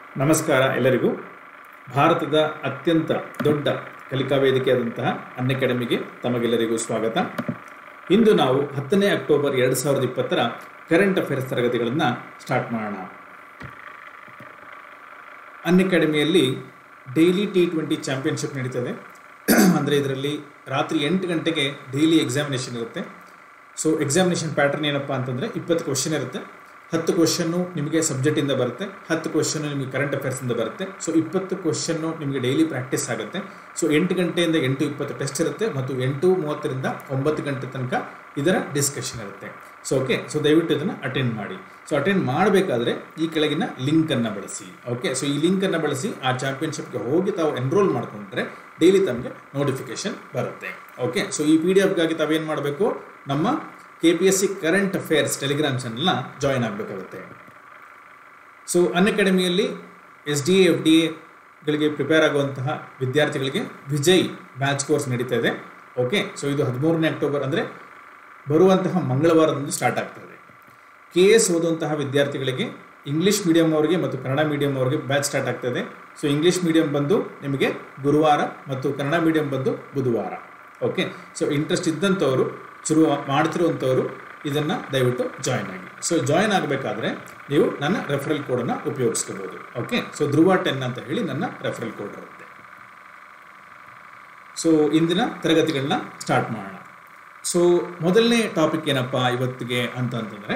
ನಮಸ್ಕಾರ ಎಲ್ಲರಿಗೂ ಭಾರತದ ಅತ್ಯಂತ ದೊಡ್ಡ ಕಲಿಕಾ ವೇದಿಕೆಯಾದಂತಹ ಅನ್ ಅಕಾಡೆಮಿಗೆ ತಮಗೆಲ್ಲರಿಗೂ ಸ್ವಾಗತ ಇಂದು ನಾವು ಹತ್ತನೇ ಅಕ್ಟೋಬರ್ ಎರಡು ಸಾವಿರದ ಇಪ್ಪತ್ತರ ಕರೆಂಟ್ ಅಫೇರ್ಸ್ ತರಗತಿಗಳನ್ನು ಸ್ಟಾರ್ಟ್ ಮಾಡೋಣ ಅನ್ ಅಕಾಡೆಮಿಯಲ್ಲಿ ಡೈಲಿ ಟಿ ಟ್ವೆಂಟಿ ಚಾಂಪಿಯನ್ಶಿಪ್ ನಡೀತದೆ ಅಂದರೆ ಇದರಲ್ಲಿ ರಾತ್ರಿ ಎಂಟು ಗಂಟೆಗೆ ಡೈಲಿ ಎಕ್ಸಾಮಿನೇಷನ್ ಇರುತ್ತೆ ಸೊ ಎಕ್ಸಾಮಿನೇಷನ್ ಪ್ಯಾಟರ್ನ್ ಏನಪ್ಪ ಅಂತಂದರೆ ಇಪ್ಪತ್ತು ಕ್ವಶನ್ ಇರುತ್ತೆ ಹತ್ತು ಕ್ವಶನ್ನು ನಿಮಗೆ ಸಬ್ಜೆಕ್ಟಿಂದ ಬರುತ್ತೆ ಹತ್ತು ಕ್ವಶನ್ನು ನಿಮಗೆ ಕರೆಂಟ್ ಅಫೇರ್ಸಿಂದ ಬರುತ್ತೆ ಸೊ ಇಪ್ಪತ್ತು ಕ್ವಶನ್ನು ನಿಮಗೆ ಡೈಲಿ ಪ್ರಾಕ್ಟೀಸ್ ಆಗುತ್ತೆ ಸೊ ಎಂಟು ಗಂಟೆಯಿಂದ ಎಂಟು ಇಪ್ಪತ್ತು ಟೆಸ್ಟ್ ಇರುತ್ತೆ ಮತ್ತು ಎಂಟು ಮೂವತ್ತರಿಂದ ಒಂಬತ್ತು ಗಂಟೆ ತನಕ ಇದರ ಡಿಸ್ಕಷನ್ ಇರುತ್ತೆ ಸೊ ಓಕೆ ಸೊ ದಯವಿಟ್ಟು ಇದನ್ನು ಅಟೆಂಡ್ ಮಾಡಿ ಸೊ ಅಟೆಂಡ್ ಮಾಡಬೇಕಾದ್ರೆ ಈ ಕೆಳಗಿನ ಲಿಂಕನ್ನು ಬಳಸಿ ಓಕೆ ಸೊ ಈ ಲಿಂಕನ್ನು ಬಳಸಿ ಆ ಚಾಂಪಿಯನ್ಶಿಪ್ಗೆ ಹೋಗಿ ತಾವು ಎನ್ರೋಲ್ ಮಾಡ್ಕೊಂಡ್ರೆ ಡೈಲಿ ತಮಗೆ ನೋಟಿಫಿಕೇಶನ್ ಬರುತ್ತೆ ಓಕೆ ಸೊ ಈ ಪಿ ಡಿ ಎಫ್ಗಾಗಿ ತಾವೇನು ಮಾಡಬೇಕು ನಮ್ಮ K P S C current affairs Telegram ಚಾನಲ್ನ ಜಾಯಿನ್ ಆಗಬೇಕಾಗುತ್ತೆ ಸೊ ಅನ್ ಅಕಾಡೆಮಿಯಲ್ಲಿ S D A F D ಎಗಳಿಗೆ ಪ್ರಿಪೇರ್ ಆಗುವಂತಹ ವಿದ್ಯಾರ್ಥಿಗಳಿಗೆ ವಿಜಯ್ ಬ್ಯಾಚ್ ಕೋರ್ಸ್ ನಡೀತಾ ಇದೆ ಓಕೆ ಸೊ ಇದು ಹದಿಮೂರನೇ ಅಕ್ಟೋಬರ್ ಅಂದರೆ ಬರುವಂತಹ ಮಂಗಳವಾರದಂದು ಸ್ಟಾರ್ಟ್ ಆಗ್ತದೆ ಕೆ ಎಸ್ ಓದುವಂತಹ ವಿದ್ಯಾರ್ಥಿಗಳಿಗೆ ಇಂಗ್ಲೀಷ್ ಮೀಡಿಯಂ ಅವರಿಗೆ ಮತ್ತು ಕನ್ನಡ ಮೀಡಿಯಂ ಅವರಿಗೆ ಬ್ಯಾಚ್ ಸ್ಟಾರ್ಟ್ ಆಗ್ತದೆ ಸೊ ಇಂಗ್ಲೀಷ್ ಮೀಡಿಯಂ ಬಂದು ನಿಮಗೆ ಗುರುವಾರ ಮತ್ತು ಕನ್ನಡ ಮೀಡಿಯಂ ಬಂದು ಬುಧವಾರ ಓಕೆ ಸೊ ಇಂಟ್ರೆಸ್ಟ್ ಇದ್ದಂಥವರು ಶುರು ಮಾಡ್ತಿರುವಂಥವರು ಇದನ್ನು ದಯವಿಟ್ಟು ಜಾಯಿನ್ ಆಗಿ ಸೊ ಜಾಯಿನ್ ಆಗಬೇಕಾದ್ರೆ ನೀವು ನನ್ನ ರೆಫರಲ್ ಕೋಡನ್ನು ಉಪಯೋಗಿಸ್ಕೋಬೋದು ಓಕೆ ಸೊ ಧ್ರುವ ಟೆನ್ ಅಂತ ಹೇಳಿ ನನ್ನ ರೆಫರಲ್ ಕೋಡ್ ಇರುತ್ತೆ ಸೊ ಇಂದಿನ ತರಗತಿಗಳನ್ನ ಸ್ಟಾರ್ಟ್ ಮಾಡೋಣ ಸೊ ಮೊದಲನೇ ಟಾಪಿಕ್ ಏನಪ್ಪ ಇವತ್ತಿಗೆ ಅಂತ ಅಂತಂದರೆ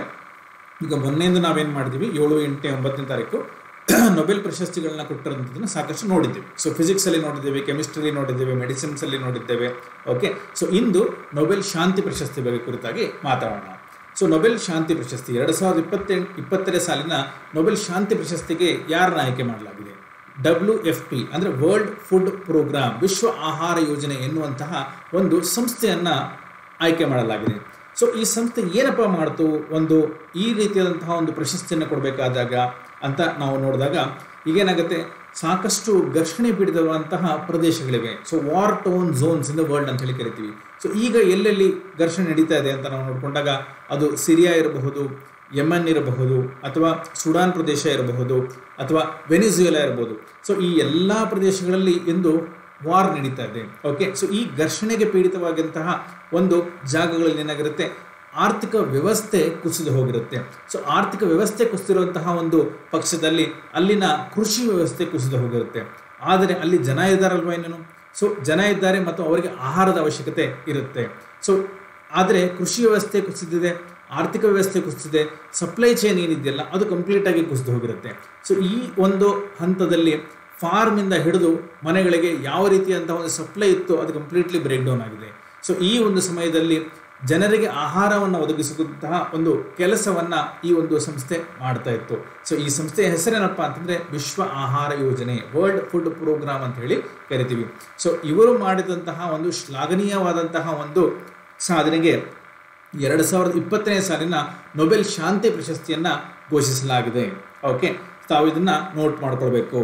ಈಗ ಮೊನ್ನೆಯಿಂದ ನಾವೇನು ಮಾಡಿದ್ವಿ ಏಳು ಎಂಟನೇ ಒಂಬತ್ತನೇ ತಾರೀಕು ನೊಬೆಲ್ ಪ್ರಶಸ್ತಿಗಳನ್ನ ಕೊಟ್ಟಿರೋಂಥದ್ದನ್ನು ಸಾಕಷ್ಟು ನೋಡಿದ್ದೀವಿ ಸೊ ಫಿಸಿಕ್ಸಲ್ಲಿ ನೋಡಿದ್ದೇವೆ ಕೆಮಿಸ್ಟ್ರಿ ನೋಡಿದ್ದೇವೆ ಮೆಡಿಸಿನ್ಸಲ್ಲಿ ನೋಡಿದ್ದೇವೆ ಓಕೆ ಸೊ ಇಂದು ನೊಬೆಲ್ ಶಾಂತಿ ಪ್ರಶಸ್ತಿ ಬಗ್ಗೆ ಕುರಿತಾಗಿ ಮಾತಾಡೋಣ ಸೊ ನೊಬೆಲ್ ಶಾಂತಿ ಪ್ರಶಸ್ತಿ ಎರಡು ಸಾವಿರದ ಇಪ್ಪತ್ತೆಂಟು ಇಪ್ಪತ್ತನೇ ಸಾಲಿನ ನೊಬೆಲ್ ಶಾಂತಿ ಪ್ರಶಸ್ತಿಗೆ ಯಾರನ್ನ ಆಯ್ಕೆ ಮಾಡಲಾಗಿದೆ ಡಬ್ಲ್ಯೂ ಎಫ್ ಪಿ ಅಂದರೆ ವರ್ಲ್ಡ್ ಫುಡ್ ಪ್ರೋಗ್ರಾಮ್ ವಿಶ್ವ ಆಹಾರ ಯೋಜನೆ ಎನ್ನುವಂತಹ ಒಂದು ಸಂಸ್ಥೆಯನ್ನು ಆಯ್ಕೆ ಮಾಡಲಾಗಿದೆ ಸೊ ಈ ಸಂಸ್ಥೆ ಏನಪ್ಪ ಮಾಡ್ತು ಒಂದು ಈ ರೀತಿಯಾದಂತಹ ಒಂದು ಪ್ರಶಸ್ತಿಯನ್ನು ಕೊಡಬೇಕಾದಾಗ ಅಂತ ನಾವು ನೋಡಿದಾಗ ಈಗೇನಾಗುತ್ತೆ ಸಾಕಷ್ಟು ಘರ್ಷಣೆ ಪೀಡಿತವಂತಹ ಪ್ರದೇಶಗಳಿವೆ so war torn zones in the world ಅಂತ ಹೇಳಿ ಕರಿತೀವಿ ಸೊ ಈಗ ಎಲ್ಲೆಲ್ಲಿ ಘರ್ಷಣೆ ನಡೀತಾ ಇದೆ ಅಂತ ನಾವು ನೋಡಿಕೊಂಡಾಗ ಅದು ಸಿರಿಯಾ ಇರಬಹುದು ಯಮನ್ ಇರಬಹುದು ಅಥವಾ ಸುಡಾನ್ ಪ್ರದೇಶ ಇರಬಹುದು ಅಥವಾ ವೆನಿಜುಯಲಾ ಇರಬಹುದು ಸೊ ಈ ಎಲ್ಲ ಪ್ರದೇಶಗಳಲ್ಲಿ ಇಂದು ವಾರ್ ನಡೀತಾ ಇದೆ ಓಕೆ ಸೊ ಈ ಘರ್ಷಣೆಗೆ ಪೀಡಿತವಾದಂತಹ ಒಂದು ಜಾಗಗಳಲ್ಲಿ ಏನಾಗಿರುತ್ತೆ ಆರ್ಥಿಕ ವ್ಯವಸ್ಥೆ ಕುಸಿದು ಹೋಗಿರುತ್ತೆ ಸೊ ಆರ್ಥಿಕ ವ್ಯವಸ್ಥೆ ಕುಸಿದಿರುವಂತಹ ಒಂದು ಪಕ್ಷದಲ್ಲಿ ಅಲ್ಲಿನ ಕೃಷಿ ವ್ಯವಸ್ಥೆ ಕುಸಿದು ಹೋಗಿರುತ್ತೆ ಆದರೆ ಅಲ್ಲಿ ಜನ ಇದ್ದಾರಲ್ವ ಏನೇನು ಸೊ ಜನ ಇದ್ದಾರೆ ಮತ್ತು ಅವರಿಗೆ ಆಹಾರದ ಅವಶ್ಯಕತೆ ಇರುತ್ತೆ ಸೊ ಆದರೆ ಕೃಷಿ ವ್ಯವಸ್ಥೆ ಕುಸಿದಿದೆ ಆರ್ಥಿಕ ವ್ಯವಸ್ಥೆ ಕುಸಿದಿದೆ ಸಪ್ಲೈ ಚೈನ್ ಏನಿದೆಯಲ್ಲ ಅದು ಕಂಪ್ಲೀಟಾಗಿ ಕುಸಿದು ಹೋಗಿರುತ್ತೆ ಸೊ ಈ ಒಂದು ಹಂತದಲ್ಲಿ ಫಾರ್ಮಿಂದ ಹಿಡಿದು ಮನೆಗಳಿಗೆ ಯಾವ ರೀತಿಯಂತಹ ಒಂದು ಸಪ್ಲೈ ಇತ್ತು ಅದು ಕಂಪ್ಲೀಟ್ಲಿ ಬ್ರೇಕ್ ಡೌನ್ ಆಗಿದೆ ಸೊ ಈ ಒಂದು ಸಮಯದಲ್ಲಿ ಜನರಿಗೆ ಆಹಾರವನ್ನು ಒದಗಿಸುವಂತಹ ಒಂದು ಕೆಲಸವನ್ನು ಈ ಒಂದು ಸಂಸ್ಥೆ ಮಾಡ್ತಾ ಇತ್ತು ಸೊ ಈ ಸಂಸ್ಥೆಯ ಹೆಸರೇನಪ್ಪ ಅಂತಂದರೆ ವಿಶ್ವ ಆಹಾರ ಯೋಜನೆ ವರ್ಲ್ಡ್ ಫುಡ್ ಪ್ರೋಗ್ರಾಮ್ ಅಂತ ಹೇಳಿ ಕರಿತೀವಿ ಸೊ ಇವರು ಮಾಡಿದಂತಹ ಒಂದು ಶ್ಲಾಘನೀಯವಾದಂತಹ ಒಂದು ಸಾಧನೆಗೆ ಎರಡು ಸಾವಿರದ ಇಪ್ಪತ್ತನೇ ಸಾಲಿನ ನೊಬೆಲ್ ಶಾಂತಿ ಪ್ರಶಸ್ತಿಯನ್ನು ಘೋಷಿಸಲಾಗಿದೆ ಓಕೆ ತಾವು ಇದನ್ನು ನೋಟ್ ಮಾಡ್ಕೊಳ್ಬೇಕು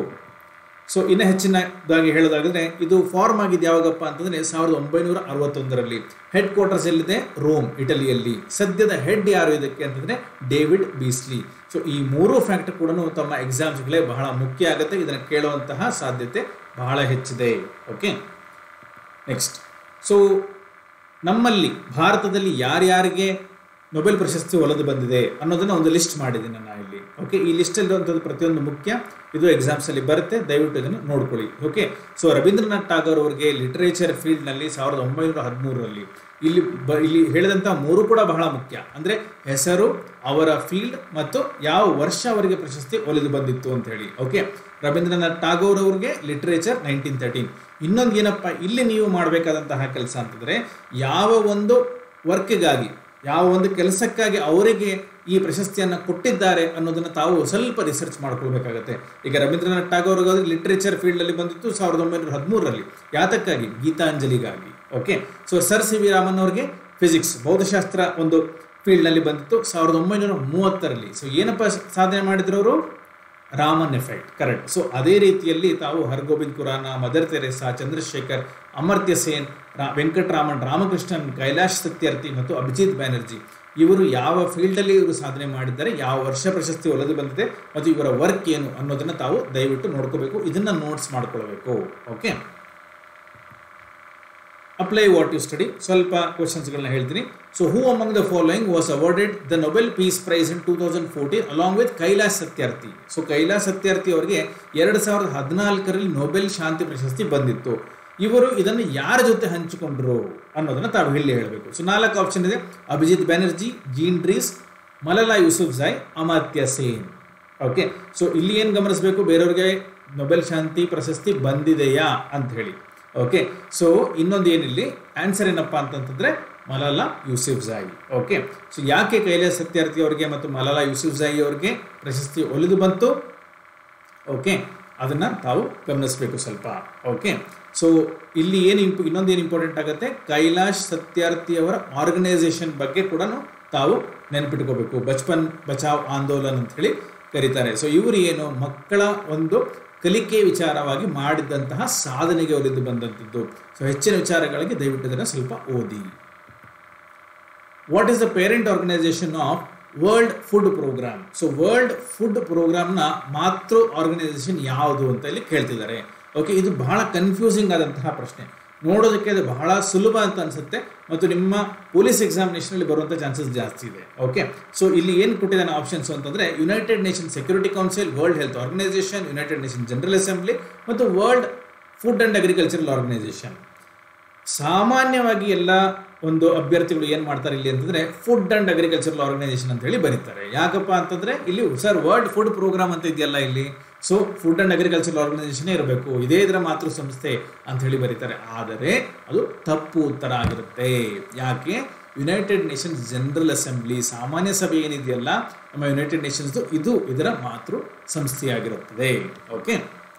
ಸೊ ಇನ್ನು ಹೆಚ್ಚಿನದಾಗಿ ಹೇಳೋದಾದರೆ ಇದು ಫಾರ್ಮ್ ಆಗಿದ್ದು ಯಾವಾಗಪ್ಪ ಅಂತಂದರೆ ಸಾವಿರದ ಒಂಬೈನೂರ ಅರವತ್ತೊಂದರಲ್ಲಿ ಹೆಡ್ ಕ್ವಾರ್ಟರ್ಸ್ ಎಲ್ಲಿದೆ ರೋಮ್ ಇಟಲಿಯಲ್ಲಿ ಸದ್ಯದ ಹೆಡ್ ಯಾರು ಇದಕ್ಕೆ ಅಂತಂದರೆ ಡೇವಿಡ್ ಬೀಸ್ಲಿ ಸೊ ಈ ಮೂರು ಫ್ಯಾಕ್ಟರ್ ಕೂಡ ತಮ್ಮ ಎಕ್ಸಾಮ್ಸ್ಗಳೇ ಬಹಳ ಮುಖ್ಯ ಆಗುತ್ತೆ ಇದನ್ನು ಕೇಳುವಂತಹ ಸಾಧ್ಯತೆ ಬಹಳ ಹೆಚ್ಚಿದೆ ಓಕೆ ನೆಕ್ಸ್ಟ್ ಸೊ ನಮ್ಮಲ್ಲಿ ಭಾರತದಲ್ಲಿ ಯಾರ್ಯಾರಿಗೆ ನೊಬೆಲ್ ಪ್ರಶಸ್ತಿ ಒಲಿದು ಬಂದಿದೆ ಅನ್ನೋದನ್ನು ಒಂದು ಲಿಸ್ಟ್ ಮಾಡಿದ್ದೀನಿ ನಾನು ಇಲ್ಲಿ ಓಕೆ ಈ ಲಿಸ್ಟಲ್ಲಿರುವಂಥದ್ದು ಪ್ರತಿಯೊಂದು ಮುಖ್ಯ ಇದು ಎಕ್ಸಾಮ್ಸಲ್ಲಿ ಬರುತ್ತೆ ದಯವಿಟ್ಟು ಇದನ್ನು ನೋಡ್ಕೊಳ್ಳಿ ಓಕೆ ಸೊ ರವೀಂದ್ರನಾಥ್ ಟಾಗೋರ್ ಅವರಿಗೆ ಲಿಟರೇಚರ್ ಫೀಲ್ಡ್ನಲ್ಲಿ ಸಾವಿರದ ಒಂಬೈನೂರ ಹದಿಮೂರರಲ್ಲಿ ಇಲ್ಲಿ ಬ ಇಲ್ಲಿ ಹೇಳಿದಂಥ ಮೂರು ಕೂಡ ಬಹಳ ಮುಖ್ಯ ಅಂದರೆ ಹೆಸರು ಅವರ ಫೀಲ್ಡ್ ಮತ್ತು ಯಾವ ವರ್ಷ ಅವರಿಗೆ ಪ್ರಶಸ್ತಿ ಒಲಿದು ಬಂದಿತ್ತು ಅಂತ ಹೇಳಿ ಓಕೆ ರವೀಂದ್ರನಾಥ್ ಟಾಗೋರ್ ಅವರಿಗೆ ಲಿಟರೇಚರ್ ನೈನ್ಟೀನ್ ತರ್ಟೀನ್ ಇನ್ನೊಂದು ಏನಪ್ಪ ಇಲ್ಲಿ ನೀವು ಮಾಡಬೇಕಾದಂತಹ ಕೆಲಸ ಅಂತಂದರೆ ಯಾವ ಒಂದು ವರ್ಕ್ಗಾಗಿ ಯಾವ ಒಂದು ಕೆಲಸಕ್ಕಾಗಿ ಅವರಿಗೆ ಈ ಪ್ರಶಸ್ತಿಯನ್ನು ಕೊಟ್ಟಿದ್ದಾರೆ ಅನ್ನೋದನ್ನು ತಾವು ಸ್ವಲ್ಪ ರಿಸರ್ಚ್ ಮಾಡ್ಕೊಳ್ಬೇಕಾಗತ್ತೆ ಈಗ ರವೀಂದ್ರನಾಥ್ ಟಾಗೋರ್ ಅವರು ಲಿಟರೇಚರ್ ಫೀಲ್ಡಲ್ಲಿ ಬಂದಿತ್ತು ಸಾವಿರದ ಒಂಬೈನೂರ ಹದಿಮೂರರಲ್ಲಿ ಯಾತಕ್ಕಾಗಿ ಗೀತಾಂಜಲಿಗಾಗಿ okay so sir C V Raman ಅವರಿಗೆ ಫಿಸಿಕ್ಸ್ ಭೌತಶಾಸ್ತ್ರ ಒಂದು ಫೀಲ್ಡ್ನಲ್ಲಿ ಬಂದಿತ್ತು ಸಾವಿರದ ಒಂಬೈನೂರ ಮೂವತ್ತರಲ್ಲಿ ಸೊ ಏನಪ್ಪ ಸಾಧನೆ ಮಾಡಿದ್ರು ಅವರು ರಾಮನ್ ಎಫೆಕ್ಟ್ ಕರೆಕ್ಟ್ ಸೊ ಅದೇ ರೀತಿಯಲ್ಲಿ ತಾವು ಹರ್ಗೋಬಿಂದ್ ಖುರಾನ ಮದರ್ ತೆರೇಸಾ ಚಂದ್ರಶೇಖರ್ ಅಮರ್ತ್ಯ ಸೇನ್ ರಾ ವೆಂಕಟರಾಮನ್ ರಾಮಕೃಷ್ಣನ್ ಕೈಲಾಶ್ ಸತ್ಯರ್ಥಿ ಮತ್ತು ಅಭಿಜಿತ್ ಬ್ಯಾನರ್ಜಿ ಇವರು ಯಾವ ಫೀಲ್ಡಲ್ಲಿ ಇವರು ಸಾಧನೆ ಮಾಡಿದ್ದಾರೆ ಯಾವ ವರ್ಷ ಪ್ರಶಸ್ತಿ ಒಲಿದು ಬಂದಿದೆ ಮತ್ತು ಇವರ ವರ್ಕ್ ಏನು ಅನ್ನೋದನ್ನು ತಾವು ದಯವಿಟ್ಟು ನೋಡ್ಕೋಬೇಕು ಇದನ್ನು ನೋಟ್ಸ್ ಮಾಡ್ಕೊಳ್ಬೇಕು okay apply what you study ಸ್ವಲ್ಪ ಕ್ವಶನ್ಸ್ಗಳನ್ನ ಹೇಳ್ತೀನಿ so who among the following was awarded the Nobel peace prize in two thousand fourteen along with Kailash Satyarthi so Kailash Satyarthi ಅವರಿಗೆ ಎರಡು ಸಾವಿರದ ಹದಿನಾಲ್ಕರಲ್ಲಿ ನೊಬೆಲ್ ಶಾಂತಿ ಪ್ರಶಸ್ತಿ ಬಂದಿತ್ತು ಇವರು ಇದನ್ನು ಯಾರ ಜೊತೆ ಹಂಚಿಕೊಂಡ್ರು ಅನ್ನೋದನ್ನ ತಾವು ಇಲ್ಲಿ ಹೇಳಬೇಕು ಸೊ ನಾಲ್ಕು ಆಪ್ಷನ್ ಇದೆ Abhijit Banerjee Jean Dreze Malala Yousafzai Amartya Sen okay so ಇಲ್ಲಿ ಏನು ಗಮನಿಸಬೇಕು ಬೇರೆಯವ್ರಿಗೆ ನೊಬೆಲ್ ಶಾಂತಿ ಪ್ರಶಸ್ತಿ ಬಂದಿದೆಯಾ ಅಂತ ಹೇಳಿ ಓಕೆ ಸೊ ಇನ್ನೊಂದು ಏನಿಲ್ಲಿ ಆನ್ಸರ್ ಏನಪ್ಪ ಅಂತಂತಂದ್ರೆ Malala Yousafzai okay so ಯಾಕೆ ಕೈಲಾಸ್ ಸತ್ಯಾರ್ಥಿ ಅವರಿಗೆ ಮತ್ತು ಮಲಾಲಾ ಯೂಸುಫ್ ಜಾಯಿ ಅವರಿಗೆ ಪ್ರಶಸ್ತಿ ಒಲಿದು ಬಂತು ಓಕೆ ಅದನ್ನ ತಾವು ಗಮನಿಸಬೇಕು ಸ್ವಲ್ಪ ಓಕೆ ಸೊ ಇಲ್ಲಿ ಏನು ಇಂಪ್ ಇನ್ನೊಂದು ಏನು ಇಂಪಾರ್ಟೆಂಟ್ ಆಗುತ್ತೆ ಕೈಲಾಶ್ ಸತ್ಯಾರ್ಥಿ ಅವರ ಆರ್ಗನೈಸೇಷನ್ ಬಗ್ಗೆ ಕೂಡ ತಾವು ನೆನಪಿಟ್ಕೋಬೇಕು ಬಚ್ಪನ್ ಬಚಾವ್ ಆಂದೋಲನ್ ಅಂತ ಹೇಳಿ ಕರೀತಾರೆ ಸೊ ಇವರು ಏನು ಮಕ್ಕಳ ಒಂದು ಕಲಿಕೆ ವಿಚಾರವಾಗಿ ಮಾಡಿದಂತಹ ಸಾಧನೆಗೆ ಒಲಿದು ಬಂದಂಥದ್ದು ಸೊ ಹೆಚ್ಚಿನ ವಿಚಾರಗಳಿಗೆ ದಯವಿಟ್ಟು ಇದನ್ನು ಸ್ವಲ್ಪ ಓದಿ what is the parent organisation of world food programme so world food ಪ್ರೋಗ್ರಾಮ್ನ ಮಾತೃ ಆರ್ಗನೈಸೇಷನ್ ಯಾವುದು ಅಂತ ಇಲ್ಲಿ ಕೇಳ್ತಿದ್ದಾರೆ ಓಕೆ ಇದು ಬಹಳ ಕನ್ಫ್ಯೂಸಿಂಗ್ ಆದಂತಹ ಪ್ರಶ್ನೆ ನೋಡೋದಕ್ಕೆ ಅದು ಬಹಳ ಸುಲಭ ಅಂತ ಅನ್ಸುತ್ತೆ ಮತ್ತು ನಿಮ್ಮ ಪೊಲೀಸ್ ಎಕ್ಸಾಮಿನೇಷನಲ್ಲಿ ಬರುವಂಥ ಚಾನ್ಸಸ್ ಜಾಸ್ತಿ ಇದೆ ಓಕೆ ಸೊ ಇಲ್ಲಿ ಏನು ಕೊಟ್ಟಿದ್ದಾನೆ ಆಪ್ಷನ್ಸ್ ಅಂತಂದರೆ United Nation security council world health organisation United Nation general assembly ಮತ್ತು world food and agricultural organisation ಸಾಮಾನ್ಯವಾಗಿ ಎಲ್ಲ ಒಂದು ಅಭ್ಯರ್ಥಿಗಳು ಏನು ಮಾಡ್ತಾರೆ ಇಲ್ಲಿ ಅಂತಂದ್ರೆ ಫುಡ್ ಅಂಡ್ ಅಗ್ರಿಕಲ್ಚರಲ್ ಆರ್ಗನೈಸೇಷನ್ ಅಂತ ಹೇಳಿ ಬರೀತಾರೆ ಯಾಕಪ್ಪ ಅಂತಂದ್ರೆ ಇಲ್ಲಿ ಸರ್ ವರ್ಲ್ಡ್ ಫುಡ್ ಪ್ರೋಗ್ರಾಮ್ ಅಂತ ಇದೆಯಲ್ಲ ಇಲ್ಲಿ so food and agricultural organisation ಇರಬೇಕು ಇದೇ ಇದರ ಮಾತೃ ಸಂಸ್ಥೆ ಅಂತ ಹೇಳಿ ಬರೀತಾರೆ ಆದರೆ ಅದು ತಪ್ಪು ಉತ್ತರ ಆಗಿರುತ್ತೆ ಯಾಕೆ ಯುನೈಟೆಡ್ ನೇಷನ್ಸ್ ಜನರಲ್ ಅಸೆಂಬ್ಲಿ ಸಾಮಾನ್ಯ ಸಭೆ ಏನಿದೆಯಲ್ಲ ನಮ್ಮ ಯುನೈಟೆಡ್ ನೇಷನ್ಸ್ ಇದು ಇದರ ಮಾತೃ ಸಂಸ್ಥೆಯಾಗಿರುತ್ತದೆ ಓಕೆ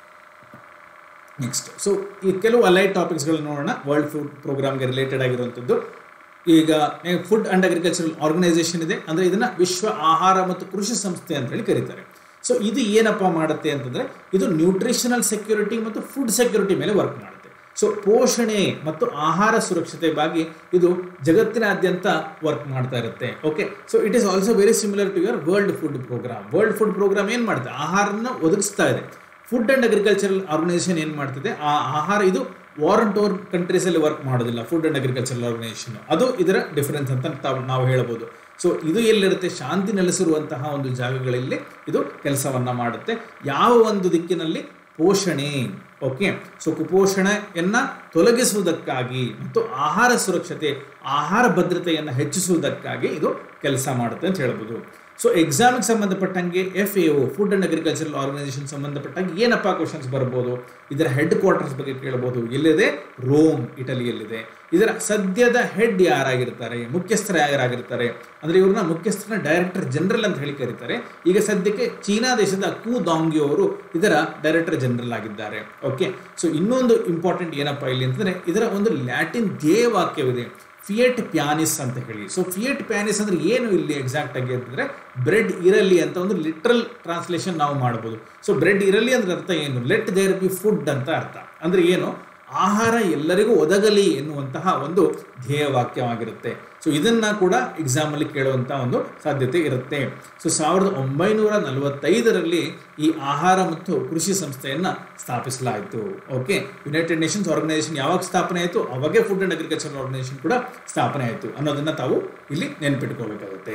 ನೆಕ್ಸ್ಟ್ ಸೊ ಈ ಕೆಲವು ಅಲೈಟ್ ಟಾಪಿಕ್ಸ್ಗಳನ್ನ ನೋಡೋಣ ವರ್ಲ್ಡ್ ಫುಡ್ ಪ್ರೋಗ್ರಾಮ್ಗೆ ರಿಲೇಟೆಡ್ ಆಗಿರುವಂಥದ್ದು ಈಗ ಫುಡ್ ಅಂಡ್ ಅಗ್ರಿಕಲ್ಚರಲ್ ಆರ್ಗನೈಸೇಷನ್ ಇದೆ ಅಂದರೆ ಇದನ್ನು ವಿಶ್ವ ಆಹಾರ ಮತ್ತು ಕೃಷಿ ಸಂಸ್ಥೆ ಅಂತ ಹೇಳಿ ಕರೀತಾರೆ ಸೊ ಇದು ಏನಪ್ಪ ಮಾಡುತ್ತೆ ಅಂತಂದರೆ ಇದು ನ್ಯೂಟ್ರಿಷನಲ್ ಸೆಕ್ಯೂರಿಟಿ ಮತ್ತು ಫುಡ್ ಸೆಕ್ಯೂರಿಟಿ ಮೇಲೆ ವರ್ಕ್ ಮಾಡುತ್ತೆ ಸೊ ಪೋಷಣೆ ಮತ್ತು ಆಹಾರ ಸುರಕ್ಷತೆ ಬಗ್ಗೆ ಇದು ಜಗತ್ತಿನಾದ್ಯಂತ ವರ್ಕ್ ಮಾಡ್ತಾ ಇರುತ್ತೆ okay so it is also very similar to your world food programme world food programme ಏನು ಮಾಡುತ್ತೆ ಆಹಾರನ ಒದಗಿಸ್ತಾ ಇದೆ ಫುಡ್ ಅಂಡ್ ಅಗ್ರಿಕಲ್ಚರಲ್ ಆರ್ಗನೈಸೇಷನ್ ಏನು ಮಾಡ್ತಿದೆ ಆ ಆಹಾರ ಇದು ವಾರಂಟ್ ಓವರ್ ಕಂಟ್ರೀಸಲ್ಲಿ ವರ್ಕ್ ಮಾಡೋದಿಲ್ಲ ಫುಡ್ ಅಂಡ್ ಅಗ್ರಿಕಲ್ಚರಲ್ ಆರ್ಗನೈಸೇಷನ್ ಅದು ಇದರ ಡಿಫರೆನ್ಸ್ ಅಂತ ತಾವು ನಾವು ಹೇಳ್ಬೋದು ಸೊ ಇದು ಎಲ್ಲಿರುತ್ತೆ ಶಾಂತಿ ನೆಲೆಸಿರುವಂತಹ ಒಂದು ಜಾಗಗಳಲ್ಲಿ ಇದು ಕೆಲಸವನ್ನ ಮಾಡುತ್ತೆ ಯಾವ ಒಂದು ದಿಕ್ಕಿನಲ್ಲಿ ಪೋಷಣೆ ಓಕೆ ಸೊ ಕುಪೋಷಣೆಯನ್ನ ತೊಲಗಿಸುವುದಕ್ಕಾಗಿ ಮತ್ತು ಆಹಾರ ಸುರಕ್ಷತೆ ಆಹಾರ ಭದ್ರತೆಯನ್ನು ಹೆಚ್ಚಿಸುವುದಕ್ಕಾಗಿ ಇದು ಕೆಲಸ ಮಾಡುತ್ತೆ ಅಂತ ಹೇಳ್ಬೋದು ಸೊ ಎಕ್ಸಾಮಿಗೆ ಸಂಬಂಧಪಟ್ಟಂಗೆ F A O food and agricultural organisation ಸಂಬಂಧಪಟ್ಟಂಗೆ ಏನಪ್ಪ ಕ್ವಶನ್ಸ್ ಬರ್ಬೋದು ಇದರ ಹೆಡ್ ಕ್ವಾರ್ಟರ್ಸ್ ಬಗ್ಗೆ ಕೇಳಬಹುದು ಎಲ್ಲಿದೆ ರೋಮ್ ಇಟಲಿಯಲ್ಲಿದೆ ಇದರ ಸದ್ಯದ ಹೆಡ್ ಯಾರಾಗಿರ್ತಾರೆ ಮುಖ್ಯಸ್ಥರು ಯಾರಾಗಿರ್ತಾರೆ ಅಂದರೆ ಇವ್ರನ್ನ ಮುಖ್ಯಸ್ಥರನ್ನ ಡೈರೆಕ್ಟರ್ ಜನರಲ್ ಅಂತ ಹೇಳಿ ಕರೀತಾರೆ ಈಗ ಸದ್ಯಕ್ಕೆ ಚೀನಾ ದೇಶದ ಕು ದಾಂಗ್ಯೋ ಅವರು ಇದರ ಡೈರೆಕ್ಟರ್ ಜನರಲ್ ಆಗಿದ್ದಾರೆ ಓಕೆ ಸೊ ಇನ್ನೊಂದು ಇಂಪಾರ್ಟೆಂಟ್ ಏನಪ್ಪ ಇಲ್ಲಿ ಅಂತಂದ್ರೆ ಇದರ ಒಂದು ಲ್ಯಾಟಿನ್ ಧ್ಯೇಯವಾಕ್ಯವಿದೆ ಫಿಯೆಟ್ ಪ್ಯಾನಿಸ್ ಅಂತ ಹೇಳಿ ಸೊ ಫಿಯೆಟ್ ಪ್ಯಾನಿಸ್ ಅಂದ್ರೆ ಏನು ಇಲ್ಲಿ ಎಕ್ಸಾಕ್ಟ್ ಆಗಿ ಅಂತಂದ್ರೆ ಬ್ರೆಡ್ ಇರಲಿ ಅಂತ ಒಂದು ಲಿಟ್ರಲ್ ಟ್ರಾನ್ಸ್ಲೇಷನ್ ನಾವು ಮಾಡಬಹುದು ಸೊ ಬ್ರೆಡ್ ಇರಲಿ ಅಂದ್ರೆ ಅರ್ಥ ಏನು ಲೆಟ್ ದೇರ್ ಬಿ ಫುಡ್ ಅಂತ ಅರ್ಥ ಅಂದ್ರೆ ಏನು ಆಹಾರ ಎಲ್ಲರಿಗೂ ಒದಗಲಿ ಎನ್ನುವಂತಹ ಒಂದು ಧ್ಯೇಯವಾಕ್ಯವಾಗಿರುತ್ತೆ ಸೊ ಇದನ್ನ ಕೂಡ ಎಕ್ಸಾಮ್ ಅಲ್ಲಿ ಕೇಳುವಂತಹ ಒಂದು ಸಾಧ್ಯತೆ ಇರುತ್ತೆ ಸೊ ಸಾವಿರದ ಒಂಬೈನೂರ ನಲವತ್ತೈದರಲ್ಲಿ ಈ ಆಹಾರ ಮತ್ತು ಕೃಷಿ ಸಂಸ್ಥೆಯನ್ನ ಸ್ಥಾಪಿಸಲಾಯಿತು ಓಕೆ ಯುನೈಟೆಡ್ ನೇಷನ್ಸ್ ಆರ್ಗನೈಸೇಷನ್ ಯಾವಾಗ ಸ್ಥಾಪನೆ ಆಯಿತು ಅವಾಗೆ ಫುಡ್ ಅಂಡ್ ಅಗ್ರಿಕಲ್ಚರ್ ಆರ್ಗನೈಸೇಷನ್ ಕೂಡ ಸ್ಥಾಪನೆ ಆಯಿತು ಅನ್ನೋದನ್ನ ತಾವು ಇಲ್ಲಿ ನೆನ್ಪಿಟ್ಕೋಬೇಕಾಗುತ್ತೆ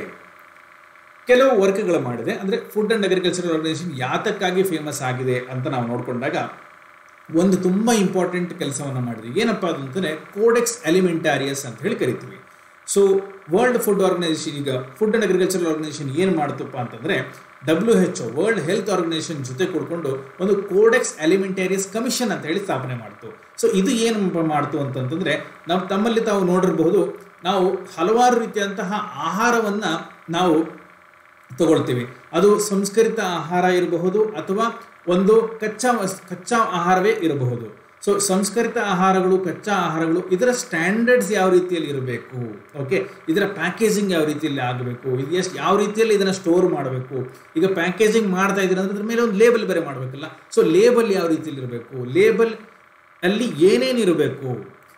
ಕೆಲವು ವರ್ಕ್ಗಳು ಮಾಡಿದೆ ಅಂದರೆ ಫುಡ್ ಅಂಡ್ ಅಗ್ರಿಕಲ್ಚರ್ ಆರ್ಗನೈಸೇಷನ್ ಯಾತಕ್ಕಾಗಿ ಫೇಮಸ್ ಆಗಿದೆ ಅಂತ ನಾವು ನೋಡಿಕೊಂಡಾಗ ಒಂದು ತುಂಬ ಇಂಪಾರ್ಟೆಂಟ್ ಕೆಲಸವನ್ನು ಮಾಡಿದ್ವಿ ಏನಪ್ಪ ಅದು ಅಂತಂದರೆ ಕೋಡೆಕ್ಸ್ ಅಲಿಮೆಂಟಾರಿಯಸ್ ಅಂತ ಹೇಳಿ ಕರಿತೀವಿ ಸೊ ವರ್ಲ್ಡ್ ಫುಡ್ ಆರ್ಗನೈಸೇಷನ್ ಈಗ ಫುಡ್ ಅಂಡ್ ಅಗ್ರಿಕಲ್ಚರ್ ಆರ್ಗನೈಸೇಷನ್ ಏನು ಮಾಡ್ತಪ್ಪ ಅಂತಂದರೆ W H O world health organisation ಜೊತೆ ಕೊಡ್ಕೊಂಡು ಒಂದು ಕೋಡೆಕ್ಸ್ ಅಲಿಮೆಂಟೇರಿಯಸ್ ಕಮಿಷನ್ ಅಂತ ಹೇಳಿ ಸ್ಥಾಪನೆ ಮಾಡ್ತು ಸೊ ಇದು ಏನು ಮಾಡ್ತು ಅಂತಂತಂದರೆ ನಾವು ತಮ್ಮಲ್ಲಿ ತಾವು ನೋಡಿರಬಹುದು ನಾವು ಹಲವಾರು ರೀತಿಯಂತಹ ಆಹಾರವನ್ನು ನಾವು ತಗೊಳ್ತೀವಿ ಅದು ಸಂಸ್ಕರಿತ ಆಹಾರ ಇರಬಹುದು ಅಥವಾ ಒಂದು ಕಚ್ಚಾ ವಸ್ ಕಚ್ಚಾ ಆಹಾರವೇ ಇರಬಹುದು ಸೊ ಸಂಸ್ಕರಿತ ಆಹಾರಗಳು ಕಚ್ಚಾ ಆಹಾರಗಳು ಇದರ ಸ್ಟ್ಯಾಂಡರ್ಡ್ಸ್ ಯಾವ ರೀತಿಯಲ್ಲಿ ಇರಬೇಕು ಓಕೆ ಇದರ ಪ್ಯಾಕೇಜಿಂಗ್ ಯಾವ ರೀತಿಯಲ್ಲಿ ಆಗಬೇಕು ಇದು ಎಷ್ಟು ಯಾವ ರೀತಿಯಲ್ಲಿ ಇದನ್ನು ಸ್ಟೋರ್ ಮಾಡಬೇಕು ಈಗ ಪ್ಯಾಕೇಜಿಂಗ್ ಮಾಡ್ತಾ ಇದ್ದೀರ ಅಂದ್ರೆ ಅದ್ರ ಮೇಲೆ ಒಂದು ಲೇಬಲ್ ಬೇರೆ ಮಾಡಬೇಕಲ್ಲ ಸೊ ಲೇಬಲ್ ಯಾವ ರೀತಿಯಲ್ಲಿ ಇರಬೇಕು ಲೇಬಲ್ ಅಲ್ಲಿ ಏನೇನಿರಬೇಕು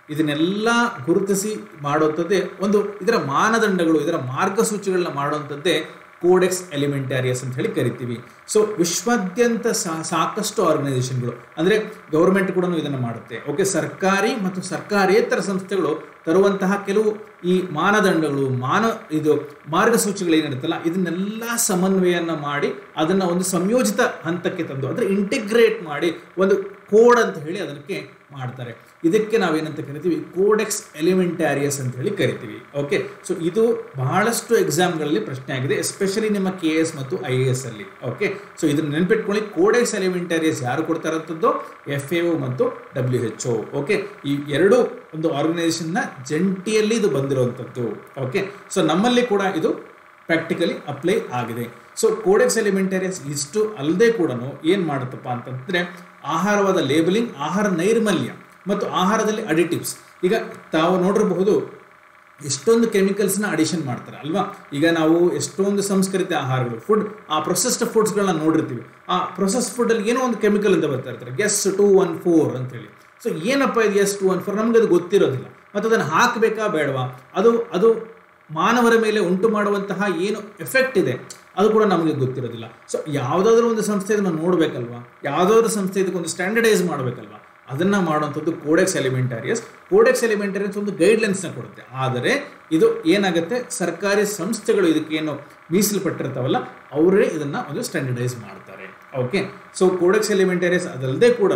ಇದನ್ನೆಲ್ಲ ಗುರುತಿಸಿ ಮಾಡುವಂಥದ್ದೇ ಒಂದು ಇದರ ಮಾನದಂಡಗಳು ಇದರ ಮಾರ್ಗಸೂಚಿಗಳನ್ನ ಮಾಡುವಂಥದ್ದೇ ಕೋಡೆಕ್ಸ್ ಎಲಿಮೆಂಟಾರಿಯಸ್ ಅಂತ ಹೇಳಿ ಕರಿತೀವಿ ಸೊ ವಿಶ್ವಾದ್ಯಂತ ಸಾ- ಸಾಕಷ್ಟು ಆರ್ಗನೈಸೇಷನ್ಗಳು ಅಂದರೆ ಗೌರ್ಮೆಂಟ್ ಕೂಡ ಇದನ್ನು ಮಾಡುತ್ತೆ ಓಕೆ ಸರ್ಕಾರಿ ಮತ್ತು ಸರ್ಕಾರೇತರ ಸಂಸ್ಥೆಗಳು ತರುವಂತಹ ಕೆಲವು ಈ ಮಾನದಂಡಗಳು ಮಾನ ಇದು ಮಾರ್ಗಸೂಚಿಗಳೇನಿರುತ್ತಲ್ಲ ಇದನ್ನೆಲ್ಲ ಸಮನ್ವಯನ ಮಾಡಿ ಅದನ್ನು ಒಂದು ಸಂಯೋಜಿತ ಹಂತಕ್ಕೆ ತಂದು ಅಂದರೆ ಇಂಟಿಗ್ರೇಟ್ ಮಾಡಿ ಒಂದು ಕೋಡ್ ಅಂತ ಹೇಳಿ ಅದಕ್ಕೆ ಮಾಡ್ತಾರೆ ಇದಕ್ಕೆ ನಾವೇನಂತ ಕರಿತೀವಿ ಕೋಡೆಕ್ಸ್ ಎಲಿಮೆಂಟಾರಿಯಸ್ ಅಂತ ಹೇಳಿ ಕರಿತೀವಿ ಓಕೆ ಸೊ ಇದು ಬಹಳಷ್ಟು ಎಕ್ಸಾಮ್ಗಳಲ್ಲಿ ಪ್ರಶ್ನೆ ಆಗಿದೆ ಎಸ್ಪೆಷಲಿ ನಿಮ್ಮ ಕೆ ಎಸ್ ಮತ್ತು ಐ ಎ ಎಸ್ ಅಲ್ಲಿ ಓಕೆ ಸೊ ಇದನ್ನ ನೆನ್ಪಿಟ್ಕೊಳ್ಳಿ ಕೋಡೆಕ್ಸ್ ಎಲಿಮೆಂಟಾರಿಯಸ್ ಯಾರು ಕೊಡ್ತಾರಂಥದ್ದು ಎಫ್ ಎ ಮತ್ತು ಡಬ್ಲ್ಯೂ ಎಚ್ ಒ ಓಕೆ ಈ ಎರಡು ಒಂದು ಆರ್ಗನೈಸೇಷನ್ನ ಜಂಟಿಯಲ್ಲಿ ಇದು ಬಂದಿರುವಂಥದ್ದು ಓಕೆ ಸೊ ನಮ್ಮಲ್ಲಿ ಕೂಡ ಇದು ಪ್ರಾಕ್ಟಿಕಲಿ ಅಪ್ಲೈ ಆಗಿದೆ ಸೊ ಕೋಡೆಕ್ಸ್ ಎಲಿಮೆಂಟರಿಯಸ್ ಇಷ್ಟು ಅಲ್ಲದೆ ಕೂಡ ಏನು ಮಾಡುತ್ತಪ್ಪ ಅಂತಂದ್ರೆ ಆಹಾರವಾದ ಲೇಬಲಿಂಗ್ ಆಹಾರ ನೈರ್ಮಲ್ಯ ಮತ್ತು ಆಹಾರದಲ್ಲಿ ಅಡಿಟಿವ್ಸ್ ಈಗ ತಾವು ನೋಡಿರಬಹುದು ಎಷ್ಟೊಂದು ಕೆಮಿಕಲ್ಸ್ನ ಅಡಿಷನ್ ಮಾಡ್ತಾರೆ ಅಲ್ವಾ ಈಗ ನಾವು ಎಷ್ಟೊಂದು ಸಂಸ್ಕರಿತ ಆಹಾರಗಳು ಫುಡ್ ಆ ಪ್ರೊಸೆಸ್ಡ್ ಫುಡ್ಸ್ಗಳನ್ನ ನೋಡಿರ್ತೀವಿ ಆ ಪ್ರೊಸೆಸ್ ಫುಡ್ಡಲ್ಲಿ ಏನೋ ಒಂದು ಕೆಮಿಕಲ್ ಅಂತ ಬರ್ತಾ ಇರ್ತಾರೆ ಗೆಸ್ ಟು ಒನ್ ಫೋರ್ ಅಂತೇಳಿ ಸೊ ಏನಪ್ಪ ಇದು ಎಸ್ ಟು ಒನ್ ಫೋರ್ ನಮ್ಗೆ ಅದು ಗೊತ್ತಿರೋದಿಲ್ಲ ಮತ್ತು ಅದನ್ನು ಹಾಕಬೇಕಾ ಬೇಡವಾ ಅದು ಅದು ಮಾನವರ ಮೇಲೆ ಉಂಟು ಮಾಡುವಂತಹ ಏನು ಎಫೆಕ್ಟ್ ಇದೆ ಅದು ಕೂಡ ನಮಗೆ ಗೊತ್ತಿರೋದಿಲ್ಲ ಸೊ ಯಾವುದಾದ್ರೂ ಒಂದು ಸಂಸ್ಥೆ ಇದನ್ನು ನೋಡಬೇಕಲ್ವಾ ಯಾವುದಾದ್ರೂ ಸಂಸ್ಥೆ ಇದಕ್ಕೊಂದು ಸ್ಟ್ಯಾಂಡರ್ಡೈಸ್ ಮಾಡಬೇಕಲ್ವಾ ಅದನ್ನ ಮಾಡುವಂಥದ್ದು ಕೋಡೆಕ್ಸ್ ಎಲಿಮೆಂಟಾರಿಯಸ್ ಕೋಡೆಕ್ಸ್ ಎಲಿಮೆಂಟಾರಿಯಸ್ ಒಂದು ಗೈಡ್ಲೈನ್ಸ್ನ ಕೊಡುತ್ತೆ ಆದರೆ ಇದು ಏನಾಗುತ್ತೆ ಸರ್ಕಾರಿ ಸಂಸ್ಥೆಗಳು ಇದಕ್ಕೆ ಏನು ಮೀಸಲ್ಪಟ್ಟಿರ್ತಾವಲ್ಲ ಅವರೇ ಇದನ್ನ ಒಂದು ಸ್ಟ್ಯಾಂಡರ್ಡೈಸ್ ಮಾಡ್ತಾರೆ ಓಕೆ ಸೊ ಕೋಡೆಕ್ಸ್ ಎಲಿಮೆಂಟಾರಿಯಸ್ ಅದಲ್ಲದೆ ಕೂಡ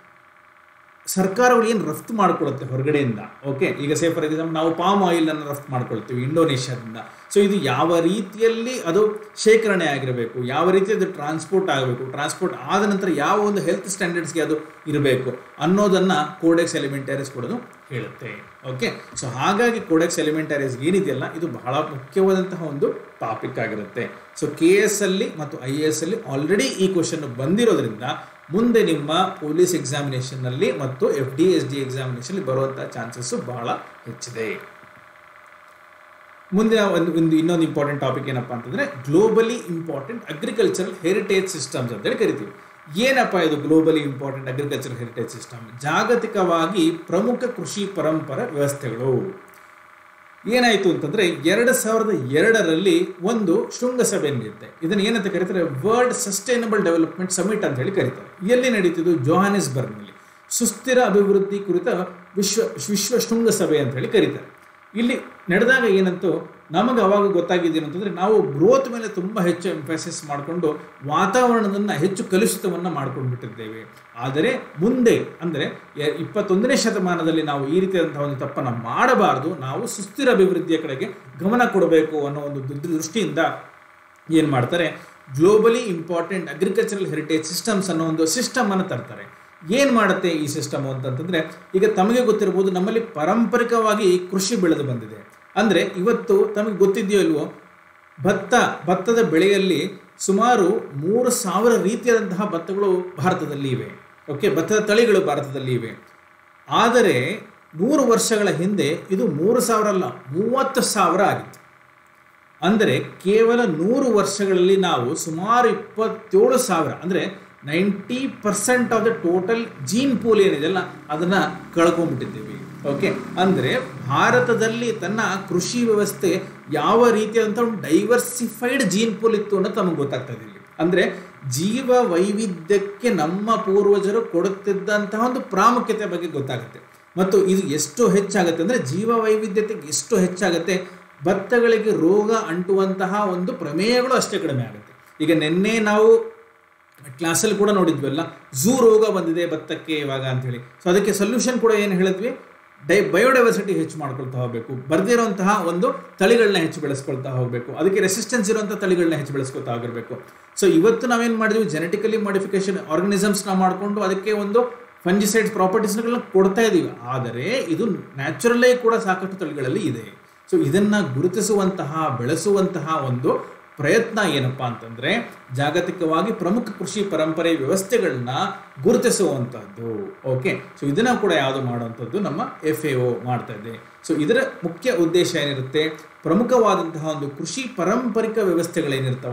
ಸರ್ಕಾರಗಳು ಏನು ರಫ್ತು ಮಾಡ್ಕೊಳುತ್ತೆ ಹೊರಗಡೆಯಿಂದ ಓಕೆ ಈಗ ಸೇ ಫಾರ್ ಎಕ್ಸಾಂಪಲ್ ನಾವು ಪಾಮ್ ಆಯಿಲ್ ಅನ್ನು ರಫ್ತು ಮಾಡ್ಕೊಳ್ತೀವಿ ಇಂಡೋನೇಷ್ಯಾದಿಂದ ಸೊ ಇದು ಯಾವ ರೀತಿಯಲ್ಲಿ ಅದು ಶೇಖರಣೆ ಆಗಿರಬೇಕು ಯಾವ ರೀತಿ ಅದು ಟ್ರಾನ್ಸ್ಪೋರ್ಟ್ ಆಗಬೇಕು ಟ್ರಾನ್ಸ್ಪೋರ್ಟ್ ಆದ ನಂತರ ಯಾವ ಒಂದು ಹೆಲ್ತ್ ಸ್ಟ್ಯಾಂಡರ್ಡ್ಸ್ಗೆ ಅದು ಇರಬೇಕು ಅನ್ನೋದನ್ನ ಕೋಡೆಕ್ಸ್ ಎಲಿಮೆಂಟಾರಿಯಸ್ ಕೂಡ ಹೇಳುತ್ತೆ ಓಕೆ ಸೊ ಹಾಗಾಗಿ ಕೋಡೆಕ್ಸ್ ಎಲಿಮೆಂಟಾರಿಯಸ್ ಏನಿದೆಯಲ್ಲ ಇದು ಬಹಳ ಮುಖ್ಯವಾದಂತಹ ಒಂದು ಟಾಪಿಕ್ ಆಗಿರುತ್ತೆ ಸೊ ಕೆ ಎಸ್ ಅಲ್ಲಿ ಮತ್ತು ಐ ಎ ಎಸ್ ಅಲ್ಲಿ ಆಲ್ರೆಡಿ ಈ ಕ್ವಶನ್ ಬಂದಿರೋದ್ರಿಂದ ಮುಂದೆ ನಿಮ್ಮ ಪೊಲೀಸ್ ಎಕ್ಸಾಮಿನೇಷನ್ನಲ್ಲಿ ಮತ್ತು F D S D examination ಬರುವಂತಹ ಚಾನ್ಸಸ್ ಬಹಳ ಹೆಚ್ಚಿದೆ ಮುಂದೆ ಒಂದು ಒಂದು ಇನ್ನೊಂದು ಇಂಪಾರ್ಟೆಂಟ್ ಟಾಪಿಕ್ ಏನಪ್ಪಾ ಅಂತಂದ್ರೆ globally important agricultural heritage systems ಅಂತೇಳಿ ಕರಿತೀವಿ ಏನಪ್ಪ ಇದು globally important agricultural heritage system ಜಾಗತಿಕವಾಗಿ ಪ್ರಮುಖ ಕೃಷಿ ಪರಂಪರ ವ್ಯವಸ್ಥೆಗಳು ಏನಾಯಿತು ಅಂತಂದ್ರೆ ಎರಡು ಸಾವಿರದ ಎರಡರಲ್ಲಿ ಒಂದು ಶೃಂಗಸಭೆ ನಡೆಯುತ್ತೆ ಇದನ್ನು ಏನಂತ ಕರೀತಾರೆ ವರ್ಲ್ಡ್ ಸಸ್ಟೈನಬಲ್ ಡೆವಲಪ್ಮೆಂಟ್ ಸಮಿಟ್ ಅಂತ ಹೇಳಿ ಕರೀತಾರೆ ಎಲ್ಲಿ ನಡೀತಿದ್ದು ಜೋಹಾನಿಸ್ಬರ್ಗ್ನಲ್ಲಿ ಸುಸ್ಥಿರ ಅಭಿವೃದ್ಧಿ ಕುರಿತ ವಿಶ್ವ ವಿಶ್ವ ಶೃಂಗಸಭೆ ಅಂತ ಹೇಳಿ ಕರೀತಾರೆ ಇಲ್ಲಿ ನಡೆದಾಗ ಏನಂತೂ ನಮಗೆ ಅವಾಗ ಗೊತ್ತಾಗಿದ್ದೇನು ಅಂತಂದ್ರೆ ನಾವು ಗ್ರೋತ್ ಮೇಲೆ ತುಂಬ ಹೆಚ್ಚು ಎಂಫಸಿಸ್ ಮಾಡಿಕೊಂಡು ವಾತಾವರಣದನ್ನ ಹೆಚ್ಚು ಕಲುಷಿತವನ್ನು ಮಾಡ್ಕೊಂಡು ಬಿಟ್ಟಿದ್ದೇವೆ ಆದರೆ ಮುಂದೆ ಅಂದರೆ ಎ- ಇಪ್ಪತ್ತೊಂದನೇ ಶತಮಾನದಲ್ಲಿ ನಾವು ಈ ರೀತಿಯಾದಂತಹ ಒಂದು ತಪ್ಪನ್ನು ಮಾಡಬಾರದು ನಾವು ಸುಸ್ಥಿರ ಅಭಿವೃದ್ಧಿಯ ಕಡೆಗೆ ಗಮನ ಕೊಡಬೇಕು ಅನ್ನೋ ಒಂದು ದು- ದೃಷ್ಟಿಯಿಂದ ಏನು ಮಾಡ್ತಾರೆ globally important agricultural heritage systems ಅನ್ನೋ ಒಂದು ಸಿಸ್ಟಮ್ ಅನ್ನು ತರ್ತಾರೆ ಏನು ಮಾಡುತ್ತೆ ಈ ಸಿಸ್ಟಮ್ ಅಂತಂತಂದ್ರೆ ಈಗ ತಮಗೆ ಗೊತ್ತಿರಬಹುದು ನಮ್ಮಲ್ಲಿ ಪಾರಂಪರಿಕವಾಗಿ ಕೃಷಿ ಬೆಳೆದು ಬಂದಿದೆ ಅಂದ್ರೆ ಇವತ್ತು ತಮಗೆ ಗೊತ್ತಿದೆಯೋ ಇಲ್ವೋ ಭತ್ತ ಭತ್ತದ ಬೆಳೆಯಲ್ಲಿ ಸುಮಾರು ಮೂರು ಸಾವಿರ ರೀತಿಯಾದಂತಹ ಭತ್ತಗಳು ಭಾರತದಲ್ಲಿ ಇವೆ ಓಕೆ ಭತ್ತದ ತಳಿಗಳು ಭಾರತದಲ್ಲಿ ಇವೆ ಆದರೆ ನೂರು ವರ್ಷಗಳ ಹಿಂದೆ ಇದು ಮೂರು ಸಾವಿರ ಅಲ್ಲ ಮೂವತ್ತು ಸಾವಿರ ಆಗಿತ್ತು ಅಂದರೆ ಕೇವಲ ನೂರು ವರ್ಷಗಳಲ್ಲಿ ನಾವು ಸುಮಾರು ಇಪ್ಪತ್ತೇಳು ಸಾವಿರ ಅಂದರೆ ninety percent of the total gene pool ಏನಿದೆಯಲ್ಲ ಅದನ್ನ ಕಳ್ಕೊಂಡ್ಬಿಟ್ಟಿದ್ದೀವಿ ಓಕೆ ಅಂದರೆ ಭಾರತದಲ್ಲಿ ತನ್ನ ಕೃಷಿ ವ್ಯವಸ್ಥೆ ಯಾವ ರೀತಿಯಾದಂಥ ಒಂದು ಡೈವರ್ಸಿಫೈಡ್ ಜೀನ್ ಪೂಲ್ ಇತ್ತು ಅನ್ನೋದು ತಮಗೆ ಗೊತ್ತಾಗ್ತಾ ಇದೆ ಇಲ್ಲಿ ಅಂದರೆ ಜೀವ ವೈವಿಧ್ಯಕ್ಕೆ ನಮ್ಮ ಪೂರ್ವಜರು ಕೊಡುತ್ತಿದ್ದಂತಹ ಒಂದು ಪ್ರಾಮುಖ್ಯತೆ ಬಗ್ಗೆ ಗೊತ್ತಾಗುತ್ತೆ ಮತ್ತು ಇದು ಎಷ್ಟು ಹೆಚ್ಚಾಗುತ್ತೆ ಅಂದರೆ ಜೀವ ವೈವಿಧ್ಯತೆಗೆ ಎಷ್ಟು ಹೆಚ್ಚಾಗುತ್ತೆ ಭತ್ತಗಳಿಗೆ ರೋಗ ಅಂಟುವಂತಹ ಒಂದು ಪ್ರಮೇಯಗಳು ಅಷ್ಟೇ ಕಡಿಮೆ ಆಗುತ್ತೆ ಈಗ ನಿನ್ನೆ ನಾವು ಕ್ಲಾಸಲ್ಲಿ ಕೂಡ ನೋಡಿದ್ವಲ್ಲ ಝೂ ರೋಗ ಬಂದಿದೆ ಭತ್ತಕ್ಕೆ ಇವಾಗ ಅಂತ ಹೇಳಿ ಸೊ ಅದಕ್ಕೆ ಸೊಲ್ಯೂಷನ್ ಕೂಡ ಏನು ಹೇಳಿದ್ವಿ ಡೈ ಬಯೋಡೈವರ್ಸಿಟಿ ಹೆಚ್ಚು ಮಾಡ್ಕೊಳ್ತಾ ಹೋಗಬೇಕು ಬರ್ದಿರುವಂತಹ ಒಂದು ತಳಿಗಳನ್ನ ಹೆಚ್ಚು ಬೆಳೆಸ್ಕೊಳ್ತಾ ಹೋಗಬೇಕು ಅದಕ್ಕೆ ರೆಸಿಸ್ಟೆನ್ಸ್ ಇರುವಂತಹ ತಳಿಗಳನ್ನ ಹೆಚ್ಚು ಬೆಳೆಸ್ಕೊಳ್ತಾ ಹೋಗಿರಬೇಕು ಸೊ ಇವತ್ತು ನಾವೇನು ಮಾಡಿದ್ವಿ ಜೆನೆಟಿಕಲಿ ಮಾಡಿಫಿಕೇಶನ್ ಆರ್ಗನಿಸಮ್ಸ್ನ ಮಾಡಿಕೊಂಡು ಅದಕ್ಕೆ ಒಂದು ಫಂಜಿಸೈಡ್ಸ್ ಪ್ರಾಪರ್ಟೀಸ್ಗಳನ್ನ ಕೊಡ್ತಾ ಇದ್ದೀವಿ ಆದರೆ ಇದು ನ್ಯಾಚುರಲ್ಲೇ ಕೂಡ ಸಾಕಷ್ಟು ತಳಿಗಳಲ್ಲಿ ಇದೆ ಸೊ ಇದನ್ನ ಗುರುತಿಸುವಂತಹ ಬೆಳೆಸುವಂತಹ ಒಂದು ಪ್ರಯತ್ನ ಏನಪ್ಪಾ ಅಂತಂದ್ರೆ ಜಾಗತಿಕವಾಗಿ ಪ್ರಮುಖ ಕೃಷಿ ಪರಂಪರೆ ವ್ಯವಸ್ಥೆಗಳನ್ನ ಗುರುತಿಸುವಂತಹದ್ದು ಓಕೆ ಸೊ ಇದನ್ನ ಕೂಡ ಯಾವುದು ಮಾಡುವಂಥದ್ದು ನಮ್ಮ ಎಫ್ ಎ ಮಾಡ್ತಾ ಇದೆ ಸೊ ಇದರ ಮುಖ್ಯ ಉದ್ದೇಶ ಏನಿರುತ್ತೆ ಪ್ರಮುಖವಾದಂತಹ ಒಂದು ಕೃಷಿ ಪಾರಂಪರಿಕ ವ್ಯವಸ್ಥೆಗಳೇನಿರ್ತಾವಲ್ಲ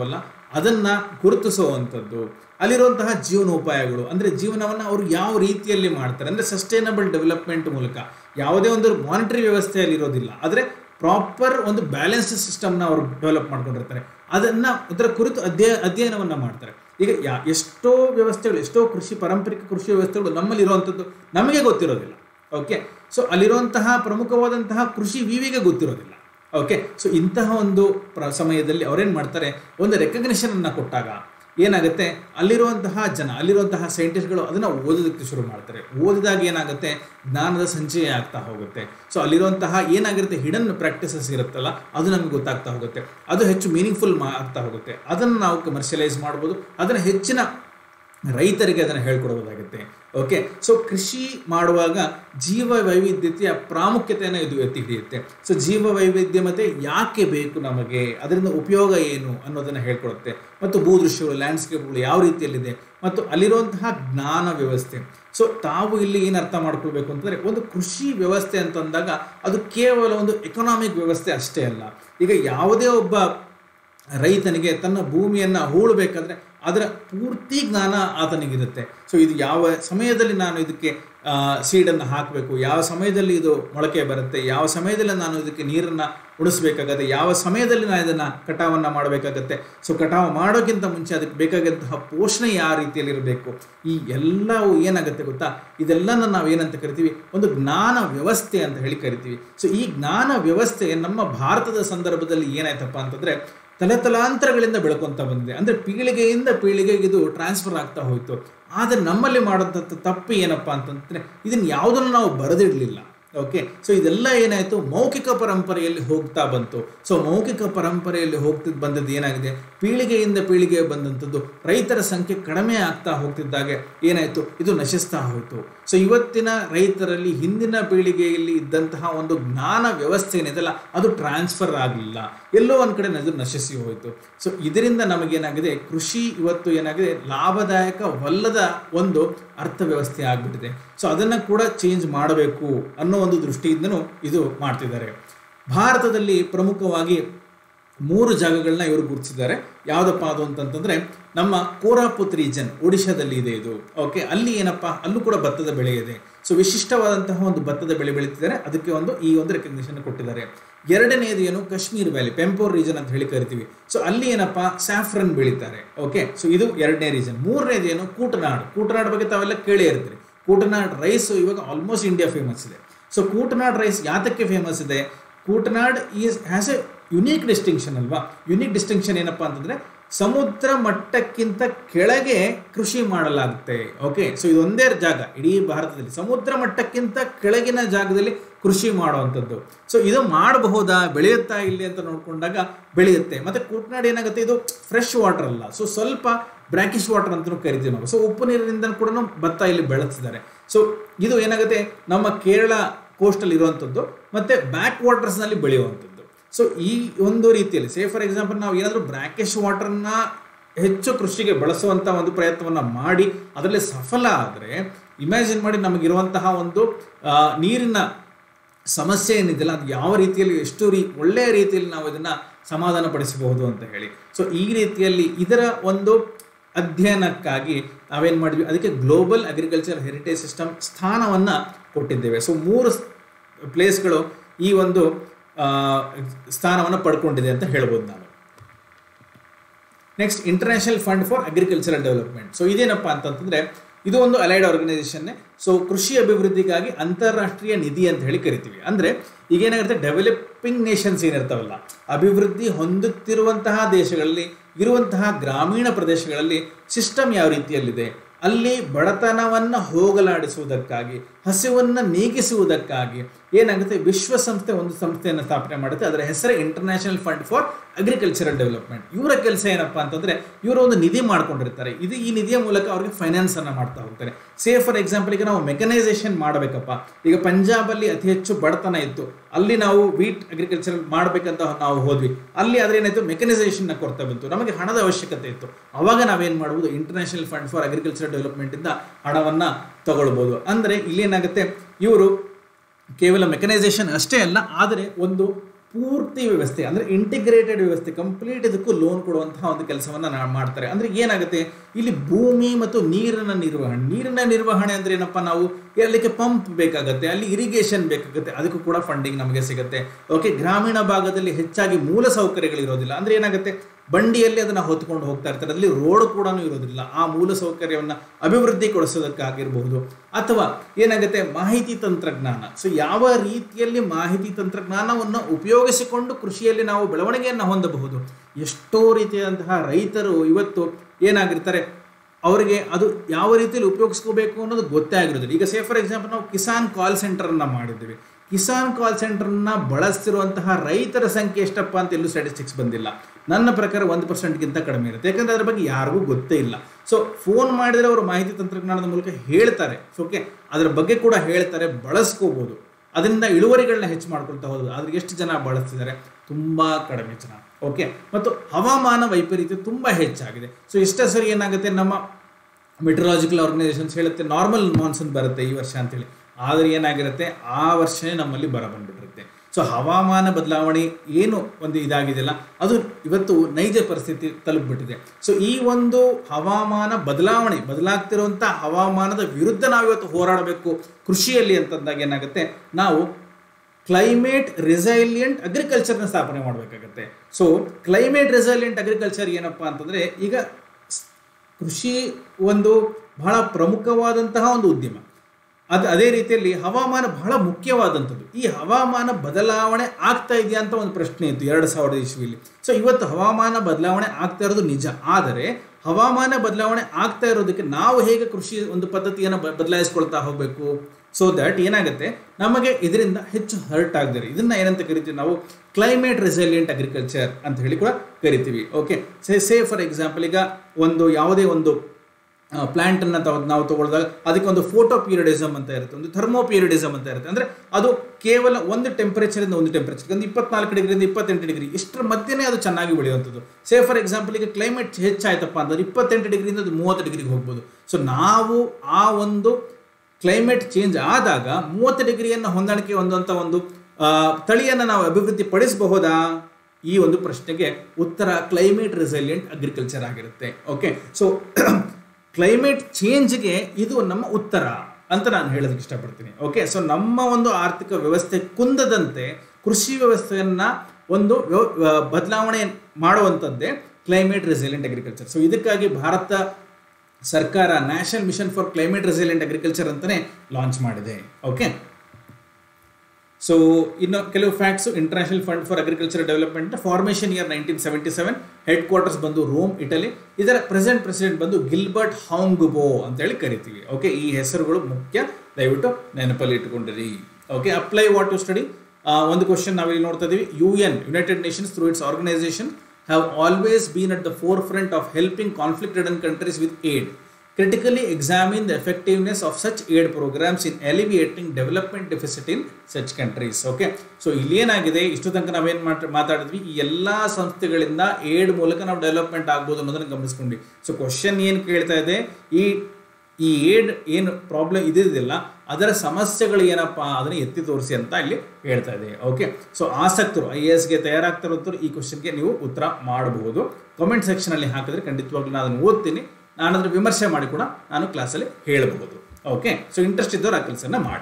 ಅದನ್ನ ಗುರುತಿಸುವಂಥದ್ದು ಅಲ್ಲಿರುವಂತಹ ಜೀವನೋಪಾಯಗಳು ಅಂದರೆ ಜೀವನವನ್ನು ಅವರು ಯಾವ ರೀತಿಯಲ್ಲಿ ಮಾಡ್ತಾರೆ ಅಂದರೆ ಸಸ್ಟೈನಬಲ್ ಡೆವಲಪ್ಮೆಂಟ್ ಮೂಲಕ ಯಾವುದೇ ಒಂದು ಮಾನಿಟರಿ ವ್ಯವಸ್ಥೆಯಲ್ಲಿ ಇರೋದಿಲ್ಲ ಆದರೆ ಪ್ರಾಪರ್ ಒಂದು ಬ್ಯಾಲೆನ್ಸ್ಡ್ ಸಿಸ್ಟಮ್ನ ಅವರು ಡೆವಲಪ್ ಮಾಡ್ಕೊಂಡಿರ್ತಾರೆ ಅದನ್ನ ಅದರ ಕುರಿತು ಅಧ್ಯಯ ಅಧ್ಯಯನವನ್ನ ಮಾಡ್ತಾರೆ ಈಗ ಯಾ ಎಷ್ಟೋ ವ್ಯವಸ್ಥೆಗಳು ಎಷ್ಟೋ ಕೃಷಿ ಪಾರಂಪರಿಕ ಕೃಷಿ ವ್ಯವಸ್ಥೆಗಳು ನಮ್ಮಲ್ಲಿ ಇರುವಂಥದ್ದು ನಮಗೆ ಗೊತ್ತಿರೋದಿಲ್ಲ ಓಕೆ ಸೊ ಅಲ್ಲಿರುವಂತಹ ಪ್ರಮುಖವಾದಂತಹ ಕೃಷಿ ವಿವಿಗೆ ಗೊತ್ತಿರೋದಿಲ್ಲ ಓಕೆ ಸೊ ಇಂತಹ ಒಂದು ಪ್ರ ಸಮಯದಲ್ಲಿ ಅವರೇನು ಮಾಡ್ತಾರೆ ಒಂದು ರೆಕಗ್ನಿಷನ್ ಅನ್ನ ಕೊಟ್ಟಾಗ ಏನಾಗುತ್ತೆ ಅಲ್ಲಿರುವಂತಹ ಜನ ಅಲ್ಲಿರುವಂತಹ ಸೈಂಟಿಸ್ಟ್ಗಳು ಅದನ್ನು ಓದೋದಕ್ಕೆ ಶುರು ಮಾಡ್ತಾರೆ ಓದಿದಾಗ ಏನಾಗುತ್ತೆ ಜ್ಞಾನದ ಸಂಚಯ ಆಗ್ತಾ ಹೋಗುತ್ತೆ ಸೊ ಅಲ್ಲಿರುವಂತಹ ಏನಾಗಿರುತ್ತೆ ಹಿಡನ್ ಪ್ರಾಕ್ಟೀಸಸ್ ಇರುತ್ತಲ್ಲ ಅದು ನಮಗೆ ಗೊತ್ತಾಗ್ತಾ ಹೋಗುತ್ತೆ ಅದು ಹೆಚ್ಚು ಮೀನಿಂಗ್ಫುಲ್ ಮಾ ಆಗ್ತಾ ಹೋಗುತ್ತೆ ಅದನ್ನು ನಾವು ಕಮರ್ಷಿಯಲೈಸ್ ಮಾಡ್ಬೋದು ಅದನ್ನು ಹೆಚ್ಚಿನ ರೈತರಿಗೆ ಅದನ್ನು ಹೇಳ್ಕೊಡ್ಬೋದಾಗುತ್ತೆ ಓಕೆ ಸೊ ಕೃಷಿ ಮಾಡುವಾಗ ಜೀವ ವೈವಿಧ್ಯತೆಯ ಪ್ರಾಮುಖ್ಯತೆಯನ್ನು ಇದು ಎತ್ತಿ ಹಿಡಿಯುತ್ತೆ ಸೊ ಜೀವ ವೈವಿಧ್ಯಮತೆ ಯಾಕೆ ಬೇಕು ನಮಗೆ ಅದರಿಂದ ಉಪಯೋಗ ಏನು ಅನ್ನೋದನ್ನು ಹೇಳ್ಕೊಡುತ್ತೆ ಮತ್ತು ಭೂದೃಶ್ಯಗಳು ಲ್ಯಾಂಡ್ಸ್ಕೇಪ್ಗಳು ಯಾವ ರೀತಿಯಲ್ಲಿದೆ ಮತ್ತು ಅಲ್ಲಿರುವಂತಹ ಜ್ಞಾನ ವ್ಯವಸ್ಥೆ ಸೊ ತಾವು ಇಲ್ಲಿ ಏನು ಅರ್ಥ ಮಾಡ್ಕೊಳ್ಬೇಕು ಅಂತಂದರೆ ಒಂದು ಕೃಷಿ ವ್ಯವಸ್ಥೆ ಅಂತಂದಾಗ ಅದು ಕೇವಲ ಒಂದು ಎಕನಾಮಿಕ್ ವ್ಯವಸ್ಥೆ ಅಷ್ಟೇ ಅಲ್ಲ ಈಗ ಯಾವುದೇ ಒಬ್ಬ ರೈತನಿಗೆ ತನ್ನ ಭೂಮಿಯನ್ನು ಹೂಳಬೇಕಾದ್ರೆ ಅದರ ಪೂರ್ತಿ ಜ್ಞಾನ ಆತನಿಗಿರುತ್ತೆ ಸೊ ಇದು ಯಾವ ಸಮಯದಲ್ಲಿ ನಾನು ಇದಕ್ಕೆ ಸೀಡನ್ನು ಹಾಕಬೇಕು ಯಾವ ಸಮಯದಲ್ಲಿ ಇದು ಮೊಳಕೆ ಬರುತ್ತೆ ಯಾವ ಸಮಯದಲ್ಲಿ ನಾನು ಇದಕ್ಕೆ ನೀರನ್ನು ಉಳಿಸ್ಬೇಕಾಗತ್ತೆ ಯಾವ ಸಮಯದಲ್ಲಿ ನಾನು ಇದನ್ನು ಕಟಾವನ್ನು ಮಾಡಬೇಕಾಗತ್ತೆ ಸೊ ಕಟಾವು ಮಾಡೋಕ್ಕಿಂತ ಮುಂಚೆ ಅದಕ್ಕೆ ಬೇಕಾದಂತಹ ಪೋಷಣೆ ಯಾವ ರೀತಿಯಲ್ಲಿ ಇರಬೇಕು ಈ ಎಲ್ಲವೂ ಏನಾಗುತ್ತೆ ಗೊತ್ತಾ ಇದೆಲ್ಲನ ನಾವು ಏನಂತ ಕರಿತೀವಿ ಒಂದು ಜ್ಞಾನ ವ್ಯವಸ್ಥೆ ಅಂತ ಹೇಳಿ ಕರಿತೀವಿ ಸೊ ಈ ಜ್ಞಾನ ವ್ಯವಸ್ಥೆ ನಮ್ಮ ಭಾರತದ ಸಂದರ್ಭದಲ್ಲಿ ಏನಾಯ್ತಪ್ಪ ಅಂತಂದರೆ ತಲೆತಲಾಂತರಗಳಿಂದ ಬೆಳ್ಕೊಂತ ಬಂದಿದೆ ಅಂದರೆ ಪೀಳಿಗೆಯಿಂದ ಪೀಳಿಗೆಗೆ ಇದು ಟ್ರಾನ್ಸ್ಫರ್ ಆಗ್ತಾ ಹೋಯಿತು ಆದರೆ ನಮ್ಮಲ್ಲಿ ಮಾಡೋಂಥ ತಪ್ಪು ಏನಪ್ಪ ಅಂತಂದರೆ ಇದನ್ನು ಯಾವುದನ್ನು ನಾವು ಬರೆದಿಡಲಿಲ್ಲ ಓಕೆ ಸೊ ಇದೆಲ್ಲ ಏನಾಯಿತು ಮೌಖಿಕ ಪರಂಪರೆಯಲ್ಲಿ ಹೋಗ್ತಾ ಬಂತು ಸೊ ಮೌಖಿಕ ಪರಂಪರೆಯಲ್ಲಿ ಹೋಗ್ತಿದ್ದು ಬಂದದ್ದು ಏನಾಗಿದೆ ಪೀಳಿಗೆಯಿಂದ ಪೀಳಿಗೆ ಬಂದಂಥದ್ದು ರೈತರ ಸಂಖ್ಯೆ ಕಡಿಮೆ ಆಗ್ತಾ ಹೋಗ್ತಿದ್ದಾಗೆ ಏನಾಯಿತು ಇದು ನಶಿಸ್ತಾ ಹೋಯಿತು ಸೊ ಇವತ್ತಿನ ರೈತರಲ್ಲಿ ಹಿಂದಿನ ಪೀಳಿಗೆಯಲ್ಲಿ ಇದ್ದಂತಹ ಒಂದು ಜ್ಞಾನ ವ್ಯವಸ್ಥೆ ಏನಿದೆಲ್ಲ ಅದು ಟ್ರಾನ್ಸ್ಫರ್ ಆಗಲಿಲ್ಲ ಎಲ್ಲೋ ಒಂದು ಕಡೆ ಅದು ನಶಿಸಿ ಹೋಯಿತು ಸೊ ಇದರಿಂದ ನಮಗೇನಾಗಿದೆ ಕೃಷಿ ಇವತ್ತು ಏನಾಗಿದೆ ಲಾಭದಾಯಕವಲ್ಲದ ಒಂದು ಅರ್ಥವ್ಯವಸ್ಥೆ ಆಗಿಬಿಟ್ಟಿದೆ ಸೊ ಅದನ್ನು ಕೂಡ ಚೇಂಜ್ ಮಾಡಬೇಕು ಅನ್ನೋ ಒಂದು ದೃಷ್ಟಿಯಿಂದನೂ ಇದು ಮಾಡ್ತಿದ್ದಾರೆ ಭಾರತದಲ್ಲಿ ಪ್ರಮುಖವಾಗಿ ಮೂರು ಜಾಗಗಳನ್ನ ಇವರು ಗುರುತಿಸಿದ್ದಾರೆ ಯಾವುದಪ್ಪ ಅದು ಅಂತಂತಂದ್ರೆ ನಮ್ಮ ಕೋರಾಪುತ್ ರೀಜನ್ ಒಡಿಶಾದಲ್ಲಿ ಇದೆ ಇದು ಓಕೆ ಅಲ್ಲಿ ಏನಪ್ಪ ಅಲ್ಲೂ ಕೂಡ ಭತ್ತದ ಬೆಳೆ ಇದೆ ಸೊ ವಿಶಿಷ್ಟವಾದಂತಹ ಒಂದು ಭತ್ತದ ಬೆಳೆ ಬೆಳೀತಿದ್ದಾರೆ ಅದಕ್ಕೆ ಒಂದು ಈ ಒಂದು ರೆಕಗ್ನಿಷನ್ ಕೊಟ್ಟಿದ್ದಾರೆ ಎರಡನೇದು ಏನು ಕಾಶ್ಮೀರ್ ವ್ಯಾಲಿ ಪೆಂಪೋರ್ ರೀಜನ್ ಅಂತ ಹೇಳಿ ಕರಿತೀವಿ ಸೊ ಅಲ್ಲಿ ಏನಪ್ಪ ಸ್ಯಾಫ್ರನ್ ಬೆಳೀತಾರೆ ಓಕೆ ಸೊ ಇದು ಎರಡನೇ ರೀಜನ್ ಮೂರನೇದು ಏನು ಕೂಟನಾಡು ಕೂಟನಾಡು ಬಗ್ಗೆ ತಾವೆಲ್ಲ ಕೇಳೇ ಇರ್ತೀರಿ ಕೂಟನಾಡ್ ರೈಸ್ ಇವಾಗ ಆಲ್ಮೋಸ್ಟ್ ಇಂಡಿಯಾ ಫೇಮಸ್ ಇದೆ ಸೊ ಕೂಟನಾಡ್ ರೈಸ್ ಯಾತಕ್ಕೆ ಫೇಮಸ್ ಇದೆ Kuttanad is has a unique distinction ಅಲ್ವಾ ಯುನೀಕ್ ಡಿಸ್ಟಿಂಕ್ಷನ್ ಏನಪ್ಪಾ ಅಂತಂದ್ರೆ ಸಮುದ್ರ ಮಟ್ಟಕ್ಕಿಂತ ಕೆಳಗೆ ಕೃಷಿ ಮಾಡಲಾಗುತ್ತೆ ಓಕೆ ಸೊ ಇದೊಂದೇ ಜಾಗ ಇಡೀ ಭಾರತದಲ್ಲಿ ಸಮುದ್ರ ಮಟ್ಟಕ್ಕಿಂತ ಕೆಳಗಿನ ಜಾಗದಲ್ಲಿ ಕೃಷಿ ಮಾಡುವಂಥದ್ದು ಸೊ ಇದು ಮಾಡಬಹುದಾ ಬೆಳೆಯುತ್ತಾ ಇಲ್ಲಿ ಅಂತ ನೋಡ್ಕೊಂಡಾಗ ಬೆಳೆಯುತ್ತೆ ಮತ್ತೆ ಕೂಟ್ನಾಡು ಏನಾಗುತ್ತೆ ಇದು ಫ್ರೆಶ್ ವಾಟರ್ ಅಲ್ಲ ಸೊ ಸ್ವಲ್ಪ ಬ್ರ್ಯಾಕಿಶ್ ವಾಟರ್ ಅಂತಲೂ ಕರಿತೀವಿ ನಾವು ಸೊ ಉಪ್ಪು ನೀರಿನಿಂದ ಕೂಡ ಭತ್ತ ಇಲ್ಲಿ ಬೆಳೆಸಿದ್ದಾರೆ ಸೊ ಇದು ಏನಾಗುತ್ತೆ ನಮ್ಮ ಕೇರಳ ಕೋಸ್ಟಲ್ಲಿ ಇರುವಂಥದ್ದು ಮತ್ತೆ ಬ್ಯಾಕ್ ವಾಟರ್ಸ್ನಲ್ಲಿ ಬೆಳೆಯುವಂಥದ್ದು ಸೊ ಈ ಒಂದು ರೀತಿಯಲ್ಲಿ ಸೇ ಫಾರ್ ಎಕ್ಸಾಂಪಲ್ ನಾವು ಏನಾದರೂ ಬ್ರ್ಯಾಕಿಶ್ ವಾಟರ್ನ ಹೆಚ್ಚು ಕೃಷಿಗೆ ಬಳಸುವಂಥ ಒಂದು ಪ್ರಯತ್ನವನ್ನು ಮಾಡಿ ಅದರಲ್ಲಿ ಸಫಲ ಆದರೆ ಇಮ್ಯಾಜಿನ್ ಮಾಡಿ ನಮಗಿರುವಂತಹ ಒಂದು ನೀರಿನ ಸಮಸ್ಯೆ ಏನಿದೆಯಲ್ಲ ಅದು ಯಾವ ರೀತಿಯಲ್ಲಿ ಎಷ್ಟು ರೀ ಒಳ್ಳೆಯ ರೀತಿಯಲ್ಲಿ ನಾವು ಇದನ್ನು ಸಮಾಧಾನ ಪಡಿಸಬಹುದು ಅಂತ ಹೇಳಿ ಸೊ ಈ ರೀತಿಯಲ್ಲಿ ಇದರ ಒಂದು ಅಧ್ಯಯನಕ್ಕಾಗಿ ನಾವೇನು ಮಾಡಿದ್ವಿ ಅದಕ್ಕೆ ಗ್ಲೋಬಲ್ ಅಗ್ರಿಕಲ್ಚರ್ ಹೆರಿಟೇಜ್ ಸಿಸ್ಟಮ್ ಸ್ಥಾನವನ್ನು ಕೊಟ್ಟಿದ್ದೇವೆ ಸೊ ಮೂರು ಪ್ಲೇಸ್ಗಳು ಈ ಒಂದು ಸ್ಥಾನವನ್ನು ಪಡ್ಕೊಂಡಿದೆ ಅಂತ ಹೇಳ್ಬೋದು ನಾನು next international fund for agricultural development so ಇದೇನಪ್ಪ ಅಂತಂತಂದ್ರೆ ಇದು ಒಂದು ಅಲೈಡ್ ಆರ್ಗನೈಸೇಷನ್ನೇ ಸೊ ಕೃಷಿ ಅಭಿವೃದ್ಧಿಗಾಗಿ ಅಂತಾರಾಷ್ಟ್ರೀಯ ನಿಧಿ ಅಂತ ಹೇಳಿ ಕರಿತೀವಿ ಅಂದರೆ ಈಗೇನಾಗಿರುತ್ತೆ ಡೆವಲಪಿಂಗ್ ನೇಷನ್ಸ್ ಏನಿರ್ತಾವಲ್ಲ ಅಭಿವೃದ್ಧಿ ಹೊಂದುತ್ತಿರುವಂತಹ ದೇಶಗಳಲ್ಲಿ ಇರುವಂತಹ ಗ್ರಾಮೀಣ ಪ್ರದೇಶಗಳಲ್ಲಿ ಸಿಸ್ಟಮ್ ಯಾವ ರೀತಿಯಲ್ಲಿದೆ ಅಲ್ಲಿ ಬಡತನವನ್ನು ಹೋಗಲಾಡಿಸುವುದಕ್ಕಾಗಿ ಹಸಿವನ್ನು ನೀಗಿಸುವುದಕ್ಕಾಗಿ ಏನಾಗುತ್ತೆ ವಿಶ್ವಸಂಸ್ಥೆ ಒಂದು ಸಂಸ್ಥೆಯನ್ನು ಸ್ಥಾಪನೆ ಮಾಡುತ್ತೆ ಅದರ ಹೆಸರೇ international fund for agricultural development ಇವರ ಕೆಲಸ ಏನಪ್ಪಾ ಅಂತಂದ್ರೆ ಇವರು ಒಂದು ನಿಧಿ ಮಾಡ್ಕೊಂಡಿರ್ತಾರೆ ಇದು ಈ ನಿಧಿಯ ಮೂಲಕ ಅವ್ರಿಗೆ ಫೈನಾನ್ಸ್ ಅನ್ನ ಮಾಡ್ತಾ ಹೋಗ್ತಾರೆ ಸೇ ಫಾರ್ ಎಕ್ಸಾಂಪಲ್ ಈಗ ನಾವು ಮೆಕನೈಸೇಷನ್ ಮಾಡಬೇಕಪ್ಪ ಈಗ ಪಂಜಾಬಲ್ಲಿ ಅತಿ ಹೆಚ್ಚು ಬಡತನ ಇತ್ತು ಅಲ್ಲಿ ನಾವು ವೀಟ್ ಅಗ್ರಿಕಲ್ಚರ್ ಮಾಡಬೇಕಂತ ನಾವು ಹೋದ್ವಿ ಅಲ್ಲಿ ಆದ್ರೆ ಏನಾಯ್ತು ಮೆಕನೈಸೇಷನ್ ಕೊರತೆ ಬಂತು ನಮಗೆ ಹಣದ ಅವಶ್ಯಕತೆ ಇತ್ತು ಅವಾಗ ನಾವೇನ್ ಮಾಡ್ಬೋದು international fund for agriculture development ಇಂದ ಹಣವನ್ನ ತಗೊಳ್ಬೋದು ಅಂದ್ರೆ ಇಲ್ಲಿ ಏನಾಗುತ್ತೆ ಇವರು ಕೇವಲ ಮೆಕನೈಸೇಷನ್ ಅಷ್ಟೇ ಅಲ್ಲ ಆದರೆ ಒಂದು ಪೂರ್ತಿ ವ್ಯವಸ್ಥೆ ಅಂದರೆ ಇಂಟಿಗ್ರೇಟೆಡ್ ವ್ಯವಸ್ಥೆ ಕಂಪ್ಲೀಟ್ ಇದಕ್ಕೂ ಲೋನ್ ಕೊಡುವಂತಹ ಒಂದು ಕೆಲಸವನ್ನು ನಾ ಮಾಡ್ತಾರೆ ಅಂದರೆ ಏನಾಗುತ್ತೆ ಇಲ್ಲಿ ಭೂಮಿ ಮತ್ತು ನೀರಿನ ನಿರ್ವಹಣೆ ನೀರಿನ ನಿರ್ವಹಣೆ ಅಂದರೆ ಏನಪ್ಪ ನಾವು ಇರಲಿಕ್ಕೆ ಪಂಪ್ ಬೇಕಾಗುತ್ತೆ ಅಲ್ಲಿ ಇರಿಗೇಷನ್ ಬೇಕಾಗುತ್ತೆ ಅದಕ್ಕೂ ಕೂಡ ಫಂಡಿಂಗ್ ನಮಗೆ ಸಿಗುತ್ತೆ ಓಕೆ ಗ್ರಾಮೀಣ ಭಾಗದಲ್ಲಿ ಹೆಚ್ಚಾಗಿ ಮೂಲ ಸೌಕರ್ಯಗಳು ಇರೋದಿಲ್ಲ ಅಂದರೆ ಏನಾಗುತ್ತೆ ಬಂಡಿಯಲ್ಲಿ ಅದನ್ನು ಹೊತ್ಕೊಂಡು ಹೋಗ್ತಾ ಇರ್ತಾರೆ ಅಲ್ಲಿ ರೋಡ್ ಕೂಡ ಇರೋದಿಲ್ಲ ಆ ಮೂಲ ಸೌಕರ್ಯವನ್ನು ಅಭಿವೃದ್ಧಿ ಕೊಡಿಸೋದಕ್ಕಾಗಿರಬಹುದು ಅಥವಾ ಏನಾಗುತ್ತೆ ಮಾಹಿತಿ ತಂತ್ರಜ್ಞಾನ ಸೊ ಯಾವ ರೀತಿಯಲ್ಲಿ ಮಾಹಿತಿ ತಂತ್ರಜ್ಞಾನವನ್ನು ಉಪಯೋಗಿಸಿಕೊಂಡು ಕೃಷಿಯಲ್ಲಿ ನಾವು ಬೆಳವಣಿಗೆಯನ್ನು ಹೊಂದಬಹುದು ಎಷ್ಟೋ ರೀತಿಯಾದಂತಹ ರೈತರು ಇವತ್ತು ಏನಾಗಿರ್ತಾರೆ ಅವರಿಗೆ ಅದು ಯಾವ ರೀತಿಯಲ್ಲಿ ಉಪಯೋಗಿಸ್ಕೋಬೇಕು ಅನ್ನೋದು ಗೊತ್ತೇ ಆಗಿರೋದಿಲ್ಲ ಈಗ ಸೇ ಫಾರ್ ಎಕ್ಸಾಂಪಲ್ ನಾವು ಕಿಸಾನ್ ಕಾಲ್ ಸೆಂಟರನ್ನು ಮಾಡಿದ್ದೀವಿ ಕಿಸಾನ್ ಕಾಲ್ ಸೆಂಟರ್ನ ಬಳಸ್ತಿರುವಂತಹ ರೈತರ ಸಂಖ್ಯೆ ಎಷ್ಟಪ್ಪ ಅಂತ ಎಲ್ಲೂ ಸ್ಟ್ಯಾಟಿಸ್ಟಿಕ್ಸ್ ಬಂದಿಲ್ಲ ನನ್ನ ಪ್ರಕಾರ ಒಂದು ಪರ್ಸೆಂಟ್ಗಿಂತ ಕಡಿಮೆ ಇರುತ್ತೆ ಯಾಕಂದರೆ ಅದ್ರ ಬಗ್ಗೆ ಯಾರಿಗೂ ಗೊತ್ತೇ ಇಲ್ಲ ಸೊ ಫೋನ್ ಮಾಡಿದರೆ ಅವರು ಮಾಹಿತಿ ತಂತ್ರಜ್ಞಾನದ ಮೂಲಕ ಹೇಳ್ತಾರೆ ಓಕೆ ಅದರ ಬಗ್ಗೆ ಕೂಡ ಹೇಳ್ತಾರೆ ಬಳಸ್ಕೋಬೋದು ಅದರಿಂದ ಇಳುವರಿಗಳನ್ನ ಹೆಚ್ಚು ಮಾಡ್ಕೊಳ್ತಾ ಹೋದ್ರು ಆದ್ರೆ ಎಷ್ಟು ಜನ ಬಳಸ್ತಿದ್ದಾರೆ ತುಂಬ ಕಡಿಮೆ ಜನ ಓಕೆ ಮತ್ತು ಹವಾಮಾನ ವೈಪರೀತ್ಯ ತುಂಬ ಹೆಚ್ಚಾಗಿದೆ ಸೊ ಇಷ್ಟೇ ಸರಿ ಏನಾಗುತ್ತೆ ನಮ್ಮ ಮೆಟ್ರಲಾಜಿಕಲ್ ಆರ್ಗನೈಸೇಷನ್ಸ್ ಹೇಳುತ್ತೆ ನಾರ್ಮಲ್ ಮಾನ್ಸೂನ್ ಬರುತ್ತೆ ಈ ವರ್ಷ ಅಂತೇಳಿ ಆದರೆ ಏನಾಗಿರುತ್ತೆ ಆ ವರ್ಷನೇ ನಮ್ಮಲ್ಲಿ ಬರ ಬಂದ್ಬಿಟ್ಟಿರುತ್ತೆ ಸೊ ಹವಾಮಾನ ಬದಲಾವಣೆ ಏನು ಒಂದು ಇದಾಗಿದೆಯಲ್ಲ ಅದು ಇವತ್ತು ನೈಜ ಪರಿಸ್ಥಿತಿ ತಲುಪಿಬಿಟ್ಟಿದೆ ಸೊ ಈ ಒಂದು ಹವಾಮಾನ ಬದಲಾವಣೆ ಬದಲಾಗ್ತಿರುವಂಥ ಹವಾಮಾನದ ವಿರುದ್ಧ ನಾವು ಇವತ್ತು ಹೋರಾಡಬೇಕು ಕೃಷಿಯಲ್ಲಿ ಅಂತಂದಾಗ ಏನಾಗುತ್ತೆ ನಾವು ಕ್ಲೈಮೇಟ್ ರಿಸೈಲಿಯಂಟ್ ಅಗ್ರಿಕಲ್ಚರ್ನ ಸ್ಥಾಪನೆ ಮಾಡಬೇಕಾಗತ್ತೆ ಸೊ ಕ್ಲೈಮೇಟ್ ರಿಸೈಲಿಯಂಟ್ ಅಗ್ರಿಕಲ್ಚರ್ ಏನಪ್ಪ ಅಂತಂದರೆ ಈಗ ಸ್- ಕೃಷಿ ಒಂದು ಬಹಳ ಪ್ರಮುಖವಾದಂತಹ ಒಂದು ಉದ್ಯಮ ಅದು ಅದೇ ರೀತಿಯಲ್ಲಿ ಹವಾಮಾನ ಬಹಳ ಮುಖ್ಯವಾದಂಥದ್ದು ಈ ಹವಾಮಾನ ಬದಲಾವಣೆ ಆಗ್ತಾ ಇದೆಯಾ ಅಂತ ಒಂದು ಪ್ರಶ್ನೆ ಇತ್ತು ಎರಡು ಸಾವಿರದ ಇಸ್ವಿಯಲ್ಲಿ ಸೊ ಇವತ್ತು ಹವಾಮಾನ ಬದಲಾವಣೆ ಆಗ್ತಾ ಇರೋದು ನಿಜ ಆದರೆ ಹವಾಮಾನ ಬದಲಾವಣೆ ಆಗ್ತಾ ಇರೋದಕ್ಕೆ ನಾವು ಹೇಗೆ ಕೃಷಿ ಒಂದು ಪದ್ಧತಿಯನ್ನು ಬ- ಬದಲಾಯಿಸ್ಕೊಳ್ತಾ ಹೋಗಬೇಕು ಸೊ ದಟ್ ಏನಾಗುತ್ತೆ ನಮಗೆ ಇದರಿಂದ ಹೆಚ್ಚು ಹರ್ಟ್ ಆಗದಿರಿ ಇದನ್ನ ಏನಂತ ಕರಿತೀವಿ ನಾವು ಕ್ಲೈಮೇಟ್ ರೆಸಿಲಿಯಂಟ್ ಅಗ್ರಿಕಲ್ಚರ್ ಅಂತ ಹೇಳಿ ಕೂಡ ಕರಿತೀವಿ okay say say for example ಈಗ ಒಂದು ಯಾವುದೇ ಒಂದು ಪ್ಲಾಂಟ್ ಅನ್ನ ತಾವ್- ನಾವು ತಗೊಳ್ದಾಗ ಅದಕ್ಕೆ ಒಂದು ಫೋಟೋ ಪೀರಿಯಡಿಸಮ್ ಅಂತ ಇರುತ್ತೆ ಒಂದು ಥರ್ಮೋ ಪೀರಿಯಡಿಸಮ್ ಅಂತ ಇರುತ್ತೆ ಅಂದ್ರೆ ಅದು ಕೇವಲ ಒಂದು ಟೆಂಪರೇಚರ್ ಇಂದ ಒಂದು ಟೆಂಪರೇಚರ್ ಒಂದು ಇಪ್ಪತ್ನಾಲ್ಕು ಡಿಗ್ರಿಯಿಂದ ಇಪ್ಪತ್ತೆಂಟು ಡಿಗ್ರಿ ಇಷ್ಟರ ಮಧ್ಯೆನೇ ಅದು ಚೆನ್ನಾಗಿ ಬೆಳೆಯುವಂಥದ್ದು ಸೇ ಫಾರ್ ಎಕ್ಸಾಂಪಲ್ ಈಗ ಕ್ಲೈಮೇಟ್ ಹೆಚ್ಚಾಯ್ತಪ್ಪ ಅಂದ್ರೆ ಇಪ್ಪತ್ತೆಂಟು ಡಿಗ್ರಿಯಿಂದ ಅದು ಮೂವತ್ತು ಡಿಗ್ರಿಗೆ ಹೋಗ್ಬೋದು ಸೊ ನಾವು ಆ ಒಂದು ಕ್ಲೈಮೇಟ್ ಚೇಂಜ್ ಆದಾಗ ಮೂವತ್ತು ಡಿಗ್ರಿಯನ್ನು ಹೊಂದಾಣಿಕೆ ಹೊಂದುವಂಥ ಒಂದು ಆ, ತಳಿಯನ್ನು ನಾವು ಅಭಿವೃದ್ಧಿ ಪಡಿಸಬಹುದಾ ಈ ಒಂದು ಪ್ರಶ್ನೆಗೆ ಉತ್ತರ ಕ್ಲೈಮೇಟ್ ರೆಸಿಲಿಯಂಟ್ ಅಗ್ರಿಕಲ್ಚರ್ ಆಗಿರುತ್ತೆ ಓಕೆ ಸೊ ಕ್ಲೈಮೇಟ್ ಚೇಂಜ್ಗೆ ಇದು ನಮ್ಮ ಉತ್ತರ ಅಂತ ನಾನು ಹೇಳೋದಕ್ಕೆ ಇಷ್ಟಪಡ್ತೀನಿ ಓಕೆ ಸೊ ನಮ್ಮ ಒಂದು ಆರ್ಥಿಕ ವ್ಯವಸ್ಥೆ ಕುಂದದಂತೆ ಕೃಷಿ ವ್ಯವಸ್ಥೆಯನ್ನ ಒಂದು ವ್ಯವ- ವ- ಬದಲಾವಣೆ ಮಾಡುವಂಥದ್ದೇ ಕ್ಲೈಮೇಟ್ ರೆಸಿಲಿಯಂಟ್ ಅಗ್ರಿಕಲ್ಚರ್ ಸೊ ಇದಕ್ಕಾಗಿ ಭಾರತ ಸರ್ಕಾರ national mission for climate resilient agriculture ಅಂತಾನೆ ಲಾಂಚ್ ಮಾಡಿದೆ ಓಕೆ ಸೊ ಇನ್ನು ಕೆಲವು facts international fund for agriculture development formation year nineteen seventy seven headquarters ಬಂದು ರೋಮ್ ಇಟಲಿ ಇದರ ಪ್ರೆಸೆಂಟ್ ಪ್ರೆಸಿಡೆಂಟ್ ಬಂದು ಗಿಲ್ಬರ್ಟ್ ಹಾಂಗ್ಬೋ ಅಂತೇಳಿ ಕರಿತೀವಿ ಓಕೆ ಈ ಹೆಸರುಗಳು ಮುಖ್ಯ ದಯವಿಟ್ಟು ನೆನಪಲ್ಲಿ ಇಟ್ಕೊಂಡಿರಿ okay apply what to study ಒಂದು ಕ್ವಶನ್ ನಾವಿಲ್ಲಿ ನೋಡ್ತಾ ಇದೀವಿ U N United Nations through its organisation have always been at the forefront of helping conflict ridden countries with aid critically examine the effectiveness of such aid programs in alleviating development deficit in such countries okay so ಇಲ್ಲಿ ಏನಾಗಿದೆ ಇಷ್ಟು ತನಕ ನಾವೇನು ಮಾಡ್ ಮಾತಾಡಿದ್ವಿ ಈ ಎಲ್ಲ ಸಂಸ್ಥೆಗಳಿಂದ ಏಡ್ ಮೂಲಕ ನಾವು ಡೆವಲಪ್ಮೆಂಟ್ ಆಗ್ಬೋದು ಅನ್ನೋದನ್ನ ಗಮನಿಸ್ಕೊಂಡ್ವಿ ಸೊ ಕ್ವಶನ್ ಏನು ಕೇಳ್ತಾ ಇದೆ ಈ ಈ ಏಡ್ ಏನು ಪ್ರಾಬ್ಲಮ್ ಇದಿದೆಯಲ್ಲ ಅದರ ಸಮಸ್ಯೆಗಳು ಏನಪ್ಪ ಅದನ್ನು ಎತ್ತಿ ತೋರಿಸಿ ಅಂತ ಇಲ್ಲಿ ಹೇಳ್ತಾ ಇದೆ ಓಕೆ ಸೊ ಆಸಕ್ತರು ಐ ಎ ಎಸ್ಗೆ ತಯಾರಾಗ್ತಿರೋಂಥವ್ರು ಈ ಕ್ವಶನ್ಗೆ ನೀವು ಉತ್ತರ ಮಾಡಬಹುದು ಕಾಮೆಂಟ್ ಸೆಕ್ಷನಲ್ಲಿ ಹಾಕಿದ್ರೆ ಖಂಡಿತವಾಗ್ಲೂ ನಾನು ಅದನ್ನು ಓದ್ತೀನಿ ನಾನು ಅದರ ವಿಮರ್ಶೆ ಮಾಡಿ ಕೂಡ ನಾನು ಕ್ಲಾಸಲ್ಲಿ ಹೇಳಬಹುದು ಓಕೆ ಸೊ ಇಂಟ್ರೆಸ್ಟ್ ಇದ್ದವರು ಆ ಕೆಲಸನ ಮಾಡಿ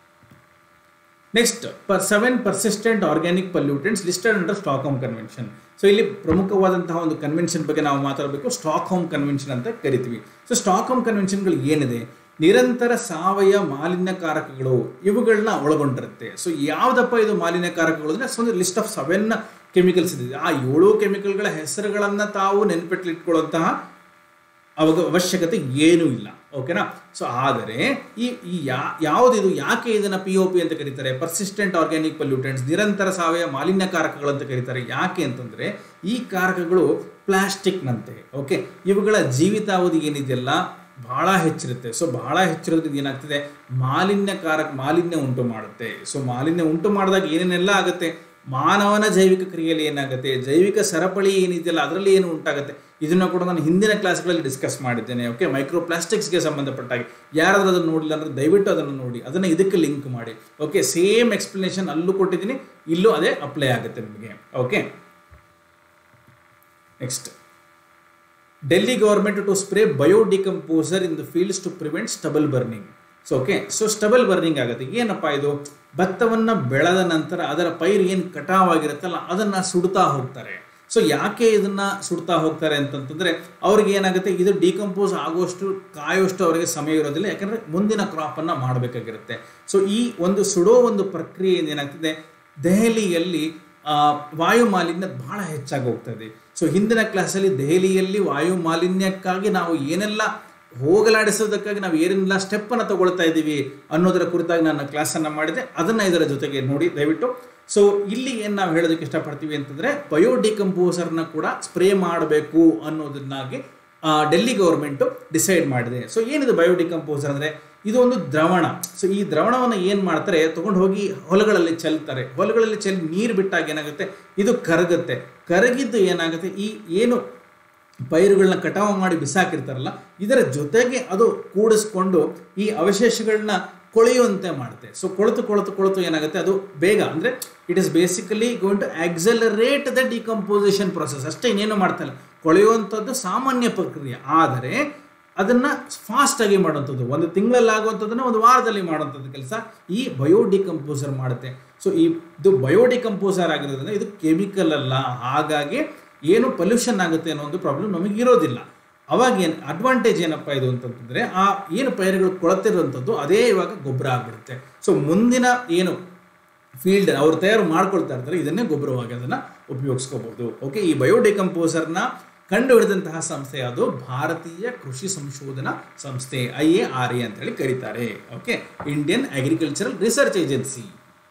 next per seven persistent organic pollutants listed under Stockholm convention so ಇಲ್ಲಿ ಪ್ರಮುಖವಾದಂತಹ ಒಂದು ಕನ್ವೆನ್ಷನ್ ಬಗ್ಗೆ ನಾವು ಮಾತಾಡಬೇಕು ಸ್ಟಾಕ್ ಹೋಮ್ ಕನ್ವೆನ್ಷನ್ ಅಂತ ಕರಿತೀವಿ ಸೊ ಸ್ಟಾಕ್ ಹೋಮ್ ಕನ್ವೆನ್ಷನ್ಗಳು ಏನಿದೆ ನಿರಂತರ ಸಾವಯವ ಮಾಲಿನ್ಯಕಾರಕಗಳು ಇವುಗಳನ್ನ ಒಳಗೊಂಡಿರುತ್ತೆ ಸೊ ಯಾವುದಪ್ಪ ಇದು ಮಾಲಿನ್ಯಕಾರಕಗಳು ಅಂದರೆ ಒಂದು ಲಿಸ್ಟ್ ಆಫ್ ಸೆವೆನ್ ಕೆಮಿಕಲ್ಸ್ ಇದೆ ಆ ಏಳು ಕೆಮಿಕಲ್ಗಳ ಹೆಸರುಗಳನ್ನು ತಾವು ನೆನಪಿಟ್ಲಿಟ್ಕೊಳ್ಳುವಂತಹ ಅವಾಗ ಅವಶ್ಯಕತೆ ಏನೂ ಇಲ್ಲ ಓಕೆನಾ ಸೊ ಆದರೆ ಈ ಈ ಯಾ ಯಾವುದಿದು ಯಾಕೆ ಇದನ್ನ ಪಿ ಒ ಪಿ ಅಂತ ಕರೀತಾರೆ ಪರ್ಸಿಸ್ಟೆಂಟ್ ಆರ್ಗ್ಯಾನಿಕ್ ಪಲ್ಯೂಟೆಂಟ್ಸ್ ನಿರಂತರ ಸಾವಯವ ಮಾಲಿನ್ಯಕಾರಕಗಳು ಅಂತ ಕರೀತಾರೆ ಯಾಕೆ ಅಂತಂದ್ರೆ ಈ ಕಾರಕಗಳು ಪ್ಲಾಸ್ಟಿಕ್ನಂತೆ ಓಕೆ ಇವುಗಳ ಜೀವಿತಾವಧಿ ಏನಿದೆಯಲ್ಲ ಬಹಳ ಹೆಚ್ಚಿರುತ್ತೆ ಸೊ ಬಹಳ ಹೆಚ್ಚಿರೋದ್ರಿಂದ ಏನಾಗ್ತದೆ ಮಾಲಿನ್ಯಕಾರಕ ಮಾಲಿನ್ಯ ಉಂಟು ಮಾಡುತ್ತೆ ಸೊ ಮಾಲಿನ್ಯ ಉಂಟು ಮಾಡಿದಾಗ ಏನೇನೆಲ್ಲ ಆಗುತ್ತೆ ಮಾನವನ ಜೈವಿಕ ಕ್ರಿಯೆಯಲ್ಲಿ ಏನಾಗುತ್ತೆ ಜೈವಿಕ ಸರಪಳಿ ಏನಿದೆಯಲ್ಲ ಅದರಲ್ಲಿ ಏನು ಉಂಟಾಗುತ್ತೆ ಇದನ್ನು ಕೂಡ ನಾನು ಹಿಂದಿನ ಕ್ಲಾಸ್ಗಳಲ್ಲಿ ಡಿಸ್ಕಸ್ ಮಾಡಿದ್ದೇನೆ ಓಕೆ ಮೈಕ್ರೋ ಪ್ಲಾಸ್ಟಿಕ್ಸ್ಗೆ ಸಂಬಂಧಪಟ್ಟಾಗಿ ಯಾರಾದರೂ ಅದನ್ನು ನೋಡಿಲ್ಲ ಅಂದರೆ ದಯವಿಟ್ಟು ಅದನ್ನು ನೋಡಿ ಅದನ್ನು ಇದಕ್ಕೆ ಲಿಂಕ್ ಮಾಡಿ ಓಕೆ ಸೇಮ್ ಎಕ್ಸ್ಪ್ಲನೇಷನ್ ಅಲ್ಲೂ ಕೊಟ್ಟಿದ್ದೀನಿ ಇಲ್ಲೂ ಅದೇ ಅಪ್ಲೈ ಆಗುತ್ತೆ ನಿಮಗೆ okay next Delhi government to spray biodecomposer in the fields to prevent stubble burning so okay so stubble burning ಆಗುತ್ತೆ ಏನಪ್ಪ ಇದು ಭತ್ತವನ್ನು ಬೆಳೆದ ನಂತರ ಅದರ ಪೈರು ಏನು ಕಟಾವಾಗಿರುತ್ತಲ್ಲ ಅದನ್ನು ಸುಡ್ತಾ ಹೋಗ್ತಾರೆ ಸೊ ಯಾಕೆ ಇದನ್ನ ಸುಡ್ತಾ ಹೋಗ್ತಾರೆ ಅಂತಂತಂದ್ರೆ ಅವ್ರಿಗೆ ಏನಾಗುತ್ತೆ ಇದು ಡಿಕಂಪೋಸ್ ಆಗುವಷ್ಟು ಕಾಯುವಷ್ಟು ಅವರಿಗೆ ಸಮಯ ಇರೋದಿಲ್ಲ ಯಾಕಂದ್ರೆ ಮುಂದಿನ ಕ್ರಾಪನ್ನು ಮಾಡಬೇಕಾಗಿರುತ್ತೆ ಸೊ ಈ ಒಂದು ಸುಡೋ ಒಂದು ಪ್ರಕ್ರಿಯೆ ಏನಾಗ್ತದೆ ದೆಹಲಿಯಲ್ಲಿ ಆ, ವಾಯು ಮಾಲಿನ್ಯ ಬಹಳ ಹೆಚ್ಚಾಗಿ ಹೋಗ್ತದೆ ಸೊ ಹಿಂದಿನ ಕ್ಲಾಸಲ್ಲಿ ದೆಹಲಿಯಲ್ಲಿ ವಾಯು ಮಾಲಿನ್ಯಕ್ಕಾಗಿ ನಾವು ಏನೆಲ್ಲ ಹೋಗಲಾಡಿಸೋದಕ್ಕಾಗಿ ನಾವು ಏನೆಲ್ಲ ಸ್ಟೆಪ್ಪನ್ನು ತಗೊಳ್ತಾ ಇದ್ದೀವಿ ಅನ್ನೋದರ ಕುರಿತಾಗಿ ನಾನು ಕ್ಲಾಸನ್ನು ಮಾಡಿದೆ ಅದನ್ನು ಇದರ ಜೊತೆಗೆ ನೋಡಿ ದಯವಿಟ್ಟು ಸೊ ಇಲ್ಲಿ ಏನು ನಾವು ಹೇಳೋದಕ್ಕೆ ಇಷ್ಟಪಡ್ತೀವಿ ಅಂತಂದರೆ ಬಯೋಡಿಕಂಪೋಸರ್ನ ಕೂಡ ಸ್ಪ್ರೇ ಮಾಡಬೇಕು ಅನ್ನೋದನ್ನಾಗಿ ಆ, ಡೆಲ್ಲಿ ಗೌರ್ಮೆಂಟು ಡಿಸೈಡ್ ಮಾಡಿದೆ ಸೊ ಏನಿದು ಬಯೋಡಿಕಂಪೋಸರ್ ಅಂದರೆ ಇದು ಒಂದು ದ್ರವಣ ಸೊ ಈ ದ್ರವಣವನ್ನು ಏನು ಮಾಡ್ತಾರೆ ತಗೊಂಡು ಹೋಗಿ ಹೊಲಗಳಲ್ಲಿ ಚೆಲ್ತಾರೆ ಹೊಲಗಳಲ್ಲಿ ಚೆಲ್ಲಿ ನೀರು ಬಿಟ್ಟಾಗ ಏನಾಗುತ್ತೆ ಇದು ಕರಗುತ್ತೆ ಕರಗಿದ್ದು ಏನಾಗುತ್ತೆ ಈ ಏನು ಪೈರುಗಳನ್ನ ಕಟಾವು ಮಾಡಿ ಬಿಸಾಕಿರ್ತಾರಲ್ಲ ಇದರ ಜೊತೆಗೆ ಅದು ಕೂಡಿಸ್ಕೊಂಡು ಈ ಅವಶೇಷಗಳನ್ನ ಕೊಳೆಯುವಂತೆ ಮಾಡುತ್ತೆ ಸೊ ಕೊಳೆತು ಕೊಳೆತು ಕೊಳೆತು ಏನಾಗುತ್ತೆ ಅದು ಬೇಗ ಅಂದರೆ it is basically going to accelerate the decomposition process ಅಷ್ಟೇ ಇನ್ನೇನು ಮಾಡ್ತಾಯಿಲ್ಲ ಕೊಳೆಯುವಂಥದ್ದು ಸಾಮಾನ್ಯ ಪ್ರಕ್ರಿಯೆ ಆದರೆ ಅದನ್ನ ಫಾಸ್ಟ್ ಆಗಿ ಮಾಡುವಂಥದ್ದು ಒಂದು ತಿಂಗಳಲ್ಲಿ ಆಗುವಂಥದ್ದನ್ನ ಒಂದು ವಾರದಲ್ಲಿ ಮಾಡುವಂಥದ್ದು ಕೆಲಸ ಈ ಬಯೋಡಿಕಂಪೋಸರ್ ಮಾಡುತ್ತೆ ಸೊ ಈ ಇದು ಬಯೋಡಿಕಂಪೋಸರ್ ಆಗಿರೋದ್ರಿಂದ ಇದು ಕೆಮಿಕಲ್ ಅಲ್ಲ ಹಾಗಾಗಿ ಏನು ಪೊಲ್ಯೂಷನ್ ಆಗುತ್ತೆ ಅನ್ನೋ ಒಂದು ಪ್ರಾಬ್ಲಮ್ ನಮಗೆ ಇರೋದಿಲ್ಲ ಅವಾಗ ಏನು ಅಡ್ವಾಂಟೇಜ್ ಏನಪ್ಪ ಇದು ಅಂತಂತಂದ್ರೆ ಆ ಏನು ಪೈರುಗಳು ಕೊಳತಿರುವಂಥದ್ದು ಅದೇ ಇವಾಗ ಗೊಬ್ಬರ ಆಗ್ಬಿಡುತ್ತೆ ಸೊ ಮುಂದಿನ ಏನು ಫೀಲ್ಡ್ ಅವ್ರು ತಯಾರು ಮಾಡ್ಕೊಳ್ತಾ ಇರ್ತಾರೆ ಇದನ್ನೇ ಗೊಬ್ಬರವಾಗಿ ಅದನ್ನು ಉಪಯೋಗಿಸ್ಕೋಬಹುದು ಓಕೆ ಈ ಬಯೋಡಿಕಂಪೋಸರ್ನ ಕಂಡು ಹಿಡಿದಂತಹ ಸಂಸ್ಥೆ ಅದು ಭಾರತೀಯ ಕೃಷಿ ಸಂಶೋಧನಾ ಸಂಸ್ಥೆ ಐ ಎ ಆರ್ ಎ ಅಂತ ಹೇಳಿ ಕರೀತಾರೆ okay Indian agricultural research agency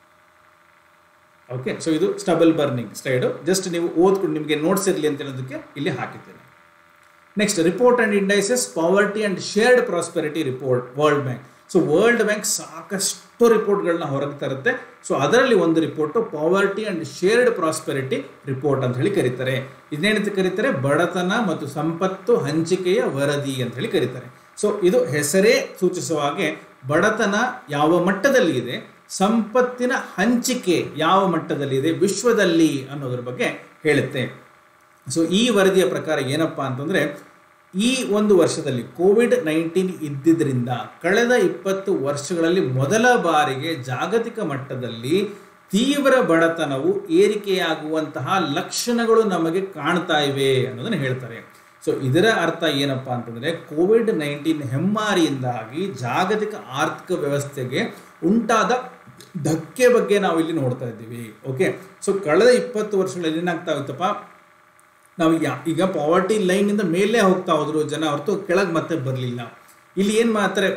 okay so ಇದು ಸ್ಟಬಲ್ ಬರ್ನಿಂಗ್ ಸ್ಲೈಡು ಜಸ್ಟ್ ನೀವು ಓದ್ಕೊಂಡು ನಿಮಗೆ ನೋಟ್ಸ್ ಇರಲಿ ಅಂತ ಹೇಳೋದಕ್ಕೆ ಇಲ್ಲಿ ಹಾಕಿದ್ದೇನೆ next report and indices poverty and shared prosperity report world bank so world bank ಸಾಕಷ್ಟು ರಿಪೋರ್ಟ್ಗಳನ್ನ ಹೊರಗೆ ತರುತ್ತೆ ಸೊ ಅದರಲ್ಲಿ ಒಂದು report poverty and shared prosperity report ಅಂತ ಹೇಳಿ ಕರೀತಾರೆ ಇದನ್ನೇನಂತ ಕರೀತಾರೆ ಬಡತನ ಮತ್ತು ಸಂಪತ್ತು ಹಂಚಿಕೆಯ ವರದಿ ಅಂತ ಹೇಳಿ ಕರೀತಾರೆ ಸೊ ಇದು ಹೆಸರೇ ಸೂಚಿಸುವ ಹಾಗೆ ಬಡತನ ಯಾವ ಮಟ್ಟದಲ್ಲಿ ಇದೆ ಸಂಪತ್ತಿನ ಹಂಚಿಕೆ ಯಾವ ಮಟ್ಟದಲ್ಲಿ ಇದೆ ವಿಶ್ವದಲ್ಲಿ ಅನ್ನೋದ್ರ ಬಗ್ಗೆ ಹೇಳುತ್ತೆ ಸೊ ಈ ವರದಿಯ ಪ್ರಕಾರ ಏನಪ್ಪಾ ಅಂತಂದ್ರೆ ಈ ಒಂದು ವರ್ಷದಲ್ಲಿ ಕೋವಿಡ್ ನೈನ್ಟೀನ್ ಇದ್ದಿದ್ದರಿಂದ ಕಳೆದ ಇಪ್ಪತ್ತು ವರ್ಷಗಳಲ್ಲಿ ಮೊದಲ ಬಾರಿಗೆ ಜಾಗತಿಕ ಮಟ್ಟದಲ್ಲಿ ತೀವ್ರ ಬಡತನವು ಏರಿಕೆಯಾಗುವಂತಹ ಲಕ್ಷಣಗಳು ನಮಗೆ ಕಾಣ್ತಾ ಇವೆ ಅನ್ನೋದನ್ನು ಹೇಳ್ತಾರೆ ಸೊ ಇದರ ಅರ್ಥ ಏನಪ್ಪಾ ಅಂತಂದ್ರೆ ಕೋವಿಡ್ ನೈನ್ಟೀನ್ ಹೆಮ್ಮಾರಿಯಿಂದಾಗಿ ಜಾಗತಿಕ ಆರ್ಥಿಕ ವ್ಯವಸ್ಥೆಗೆ ಉಂಟಾದ ಧಕ್ಕೆ ಬಗ್ಗೆ ನಾವು ಇಲ್ಲಿ ನೋಡ್ತಾ ಇದ್ದೀವಿ ಓಕೆ ಸೊ ಕಳೆದ ಇಪ್ಪತ್ತು ವರ್ಷಗಳಲ್ಲಿ ಏನಾಗ್ತಾ ಇತ್ತಪ್ಪ ನಾವು ಯಾ- ಈಗ ಪಾವರ್ಟಿ ಲೈನಿಂದ ಮೇಲೆ ಹೋಗ್ತಾ ಹೋದ್ರು ಜನ ಹೊರತು ಕೆಳಗೆ ಮತ್ತೆ ಬರಲಿಲ್ಲ ಇಲ್ಲಿ ಏನು ಮಾಡ್ತಾರೆ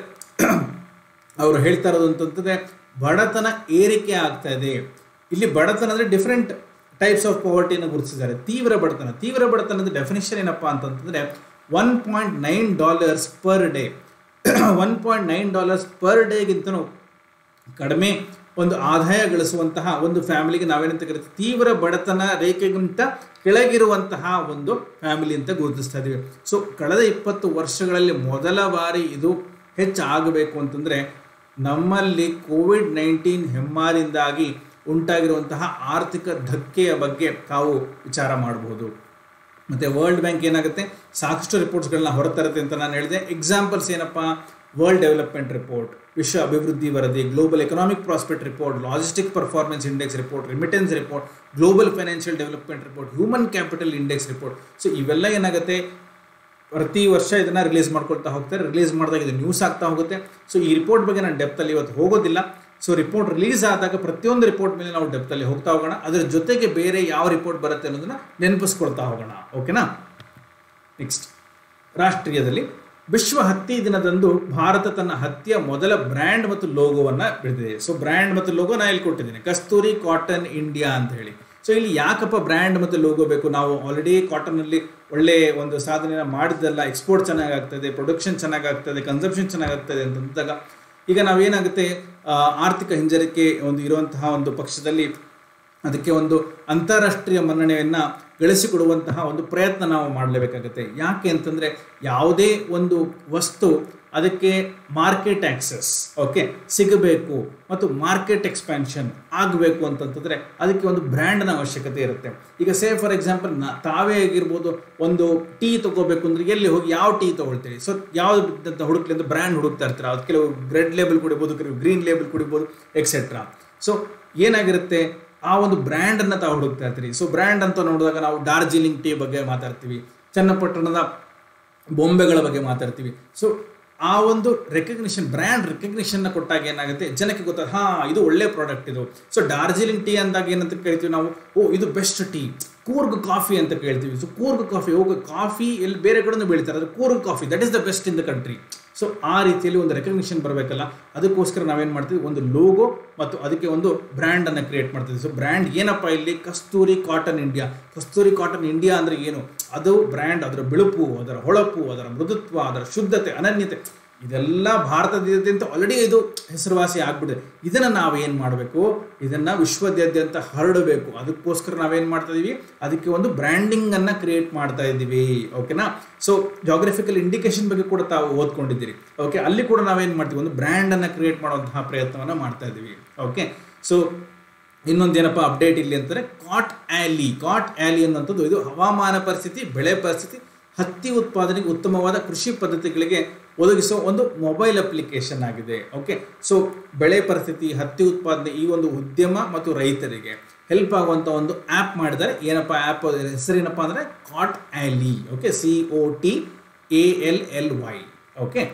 ಅವರು ಹೇಳ್ತಾ ಇರೋದು ಅಂತಂತಂದ್ರೆ ಬಡತನ ಏರಿಕೆ ಆಗ್ತಾ ಇದೆ ಇಲ್ಲಿ ಬಡತನ ಅಂದರೆ ಡಿಫ್ರೆಂಟ್ ಟೈಪ್ಸ್ ಆಫ್ ಪಾವರ್ಟಿಯನ್ನು ಗುರುತಿಸಿದ್ದಾರೆ ತೀವ್ರ ಬಡತನ ತೀವ್ರ ಬಡತನದ ಡೆಫಿನೇಷನ್ ಏನಪ್ಪಾ ಅಂತಂತಂದ್ರೆ one point nine dollars per day one point nine dollars per ಡೇಗಿಂತನೂ ಕಡಿಮೆ ಒಂದು ಆದಾಯ ಗಳಿಸುವಂತಹ ಒಂದು ಫ್ಯಾಮಿಲಿಗೆ ನಾವೇನಂತ ಕರಿತೀವಿ ತೀವ್ರ ಬಡತನ ರೇಖೆಗಿಂತ ಕೆಳಗಿರುವಂತಹ ಒಂದು ಫ್ಯಾಮಿಲಿ ಅಂತ ಗುರುತಿಸ್ತಾ ಇದ್ದೀವಿ ಸೊ ಕಳೆದ ಇಪ್ಪತ್ತು ವರ್ಷಗಳಲ್ಲಿ ಮೊದಲ ಬಾರಿ ಇದು ಹೆಚ್ಚಾಗಬೇಕು ಅಂತಂದರೆ ನಮ್ಮಲ್ಲಿ ಕೋವಿಡ್ ನೈನ್ಟೀನ್ ಹೆಮ್ಮಾರಿಂದಾಗಿ ಉಂಟಾಗಿರುವಂತಹ ಆರ್ಥಿಕ ಧಕ್ಕೆಯ ಬಗ್ಗೆ ತಾವು ವಿಚಾರ ಮಾಡಬಹುದು ಮತ್ತು ವರ್ಲ್ಡ್ ಬ್ಯಾಂಕ್ ಏನಾಗುತ್ತೆ ಸಾಕಷ್ಟು ರಿಪೋರ್ಟ್ಸ್ಗಳನ್ನ ಹೊರತರುತ್ತೆ ಅಂತ ನಾನು ಹೇಳಿದೆ ಎಕ್ಸಾಂಪಲ್ಸ್ ಏನಪ್ಪ ವರ್ಲ್ಡ್ ಡೆವಲಪ್ಮೆಂಟ್ ರಿಪೋರ್ಟ್ ವಿಶ್ವ ಅಭಿವೃದ್ಧಿ ವರದಿ global economic prospect report logistic performance index report remittance report global financial development report human capital index report so ಇವೆಲ್ಲ ಏನಾಗುತ್ತೆ ಪ್ರತಿ ವರ್ಷ ಇದನ್ನ ರಿಲೀಸ್ ಮಾಡ್ಕೊಳ್ತಾ ಹೋಗ್ತಾರೆ ರಿಲೀಸ್ ಮಾಡಿದಾಗ ಇದು ನ್ಯೂಸ್ ಆಗ್ತಾ ಹೋಗುತ್ತೆ ಸೊ ಈ ರಿಪೋರ್ಟ್ ಬಗ್ಗೆ ನಾನು ಡೆಪ್ತಲ್ಲಿ ಇವತ್ತು ಹೋಗೋದಿಲ್ಲ ಸೊ ರಿಪೋರ್ಟ್ ರಿಲೀಸ್ ಆದಾಗ ಪ್ರತಿಯೊಂದು ರಿಪೋರ್ಟ್ ಮೇಲೆ ನಾವು ಡೆಪ್ತಲ್ಲಿ ಹೋಗ್ತಾ ಹೋಗೋಣ ಅದರ ಜೊತೆಗೆ ಬೇರೆ ಯಾವ ರಿಪೋರ್ಟ್ ಬರುತ್ತೆ ಅನ್ನೋದನ್ನ ನೆನಪಿಸ್ಕೊಳ್ತಾ ಹೋಗೋಣ ಓಕೆನಾ ನೆಕ್ಸ್ಟ್ ರಾಷ್ಟ್ರೀಯದಲ್ಲಿ ವಿಶ್ವ ಹತ್ತಿ ದಿನದಂದು ಭಾರತ ತನ್ನ ಹತ್ತಿಯ ಮೊದಲ ಬ್ರ್ಯಾಂಡ್ ಮತ್ತು ಲೋಗೋವನ್ನು ಬಿಡಿದಿದೆ ಸೊ ಬ್ರ್ಯಾಂಡ್ ಮತ್ತು ಲೋಗೋ ನಾನು ಇಲ್ಲಿ ಕೊಟ್ಟಿದ್ದೀನಿ ಕಸ್ತೂರಿ ಕಾಟನ್ ಇಂಡಿಯಾ ಅಂತ ಹೇಳಿ ಸೊ ಇಲ್ಲಿ ಯಾಕಪ್ಪ ಬ್ರ್ಯಾಂಡ್ ಮತ್ತು ಲೋಗೋ ಬೇಕು ನಾವು ಆಲ್ರೆಡಿ ಕಾಟನಲ್ಲಿ ಒಳ್ಳೆ ಒಂದು ಸಾಧನೆನ ಮಾಡಿದ್ದಲ್ಲ ಎಕ್ಸ್ಪೋರ್ಟ್ ಚೆನ್ನಾಗಿ ಆಗ್ತದೆ ಪ್ರೊಡಕ್ಷನ್ ಚೆನ್ನಾಗಿ ಆಗ್ತದೆ ಕನ್ಸಂಪ್ಷನ್ ಚೆನ್ನಾಗಿ ಆಗ್ತದೆ ಅಂತಂದಾಗ ಈಗ ನಾವೇನಾಗುತ್ತೆ ಆ, ಆರ್ಥಿಕ ಹಿಂಜರಿಕೆ ಒಂದು ಇರುವಂತಹ ಒಂದು ಪಕ್ಷದಲ್ಲಿ ಅದಕ್ಕೆ ಒಂದು ಅಂತಾರಾಷ್ಟ್ರೀಯ ಮನ್ನಣೆಯನ್ನು ಗಳಿಸಿಕೊಡುವಂತಹ ಒಂದು ಪ್ರಯತ್ನ ನಾವು ಮಾಡಲೇಬೇಕಾಗುತ್ತೆ ಯಾಕೆ ಅಂತಂದರೆ ಯಾವುದೇ ಒಂದು ವಸ್ತು ಅದಕ್ಕೆ ಮಾರ್ಕೆಟ್ ಆಕ್ಸೆಸ್ ಓಕೆ ಸಿಗಬೇಕು ಮತ್ತು ಮಾರ್ಕೆಟ್ ಎಕ್ಸ್ಪ್ಯಾನ್ಷನ್ ಆಗಬೇಕು ಅಂತಂತಂದರೆ ಅದಕ್ಕೆ ಒಂದು ಬ್ರ್ಯಾಂಡ್ನ ಅವಶ್ಯಕತೆ ಇರುತ್ತೆ ಈಗ ಸೇ ಫಾರ್ ಎಕ್ಸಾಂಪಲ್ ನಾ ತಾವೇ ಆಗಿರ್ಬೋದು ಒಂದು ಟೀ ತಗೋಬೇಕು ಅಂದ್ರೆ ಎಲ್ಲಿ ಹೋಗಿ ಯಾವ ಟೀ ತಗೊಳ್ತೀರಿ ಸೊ ಯಾವ್ದು ಹುಡುಕ್ಲಿ ಅಂತ ಬ್ರ್ಯಾಂಡ್ ಹುಡುಕ್ತಾ ಇರ್ತಾರೆ ಅದು ಕೆಲವು ರೆಡ್ ಲೇಬಲ್ ಕುಡಿಬೋದು ಕೆಲವು ಗ್ರೀನ್ ಲೇಬಲ್ ಕುಡಿಬೋದು ಎಕ್ಸೆಟ್ರಾ ಸೊ ಏನಾಗಿರುತ್ತೆ ಆ ಒಂದು ಬ್ರ್ಯಾಂಡನ್ನು ತಾವು ಹುಡುಕ್ತಾ ಇರ್ತೀರಿ ಸೊ ಬ್ರ್ಯಾಂಡ್ ಅಂತ ನೋಡಿದಾಗ ನಾವು ಡಾರ್ಜಿಲಿಂಗ್ ಟೀ ಬಗ್ಗೆ ಮಾತಾಡ್ತೀವಿ ಚನ್ನಪಟ್ಟಣದ ಬೊಂಬೆಗಳ ಬಗ್ಗೆ ಮಾತಾಡ್ತೀವಿ ಸೊ ಆ ಒಂದು ರೆಕಗ್ನಿಷನ್ ಬ್ರ್ಯಾಂಡ್ ರೆಕಗ್ನಿಷನ್ನ ಕೊಟ್ಟಾಗ ಏನಾಗುತ್ತೆ ಜನಕ್ಕೆ ಗೊತ್ತಾಗ ಹಾ ಇದು ಒಳ್ಳೆ ಪ್ರಾಡಕ್ಟ್ ಇದು ಸೊ ಡಾರ್ಜಿಲಿಂಗ್ ಟೀ ಅಂದಾಗ ಏನಂತ ಕೇಳ್ತೀವಿ ನಾವು ಓ ಇದು ಬೆಸ್ಟ್ ಟೀ ಕೂರ್ಗ್ ಕಾಫಿ ಅಂತ ಕೇಳ್ತೀವಿ ಸೊ ಕೂರ್ಗ್ ಕಾಫಿ ಹೋಗ ಕಾಫಿ ಎಲ್ಲಿ ಬೇರೆ ಕಡೆನೂ ಬೆಳಿತಾರೆ ಅದು Coorg coffee that is the best in the country so ಆ ರೀತಿಯಲ್ಲಿ ಒಂದು ರೆಕಗ್ನಿಷನ್ ಬರಬೇಕಲ್ಲ ಅದಕ್ಕೋಸ್ಕರ ನಾವೇನು ಮಾಡ್ತೀವಿ ಒಂದು ಲೋಗೋ ಮತ್ತು ಅದಕ್ಕೆ ಒಂದು ಬ್ರ್ಯಾಂಡನ್ನು ಕ್ರಿಯೇಟ್ ಮಾಡ್ತೀವಿ ಸೊ ಬ್ರ್ಯಾಂಡ್ ಏನಪ್ಪ ಇಲ್ಲಿ Kasturi cotton India Kasturi cotton India ಅಂದರೆ ಏನು ಅದು ಬ್ರ್ಯಾಂಡ್ ಅದರ ಬಿಳುಪು ಅದರ ಹೊಳಪು ಅದರ ಮೃದುತ್ವ ಅದರ ಶುದ್ಧತೆ ಅನನ್ಯತೆ ಇದೆಲ್ಲ ಭಾರತದಾದ್ಯಂತ ಆಲ್ರೆಡಿ ಇದು ಹೆಸರುವಾಸಿ ಆಗ್ಬಿಟ್ಟಿದೆ ಇದನ್ನು ನಾವು ಏನು ಮಾಡಬೇಕು ಇದನ್ನು ವಿಶ್ವದಾದ್ಯಂತ ಹರಡಬೇಕು ಅದಕ್ಕೋಸ್ಕರ ನಾವೇನು ಮಾಡ್ತಾ ಇದೀವಿ ಅದಕ್ಕೆ ಒಂದು ಬ್ರ್ಯಾಂಡಿಂಗನ್ನು ಕ್ರಿಯೇಟ್ ಮಾಡ್ತಾ ಇದ್ದೀವಿ ಓಕೆನಾ ಸೊ ಜಾಗ್ರಫಿಕಲ್ ಇಂಡಿಕೇಶನ್ ಬಗ್ಗೆ ಕೂಡ ತಾವು ಓದ್ಕೊಂಡಿದ್ದೀರಿ ಓಕೆ ಅಲ್ಲಿ ಕೂಡ ನಾವೇನು ಮಾಡ್ತೀವಿ ಒಂದು ಬ್ರ್ಯಾಂಡನ್ನು ಕ್ರಿಯೇಟ್ ಮಾಡುವಂತಹ ಪ್ರಯತ್ನವನ್ನು ಮಾಡ್ತಾ ಇದ್ದೀವಿ ಓಕೆ ಸೊ ಇನ್ನೊಂದೇನಪ್ಪ ಅಪ್ಡೇಟ್ ಇಲ್ಲಿ ಅಂತಾರೆ ಕಾಟ್ ಆ್ಯಲಿ ಕಾಟ್ ಆ್ಯಲಿ ಅನ್ನೋಂಥದ್ದು ಇದು ಹವಾಮಾನ ಪರಿಸ್ಥಿತಿ ಬೆಳೆ ಪರಿಸ್ಥಿತಿ ಹತ್ತಿ ಉತ್ಪಾದನೆಗೆ ಉತ್ತಮವಾದ ಕೃಷಿ ಪದ್ಧತಿಗಳಿಗೆ ಒದಗಿಸುವ ಒಂದು ಮೊಬೈಲ್ ಅಪ್ಲಿಕೇಶನ್ ಆಗಿದೆ ಓಕೆ ಸೊ ಬೆಳೆ ಪರಿಸ್ಥಿತಿ ಹತ್ತಿ ಉತ್ಪಾದನೆ ಈ ಒಂದು ಉದ್ಯಮ ಮತ್ತು ರೈತರಿಗೆ ಹೆಲ್ಪ್ ಆಗುವಂಥ ಒಂದು ಆ್ಯಪ್ ಮಾಡಿದ್ದಾರೆ ಏನಪ್ಪ ಆ್ಯಪ್ ಹೆಸರೇನಪ್ಪ ಅಂದರೆ CottAlly okay C O T A L L Y okay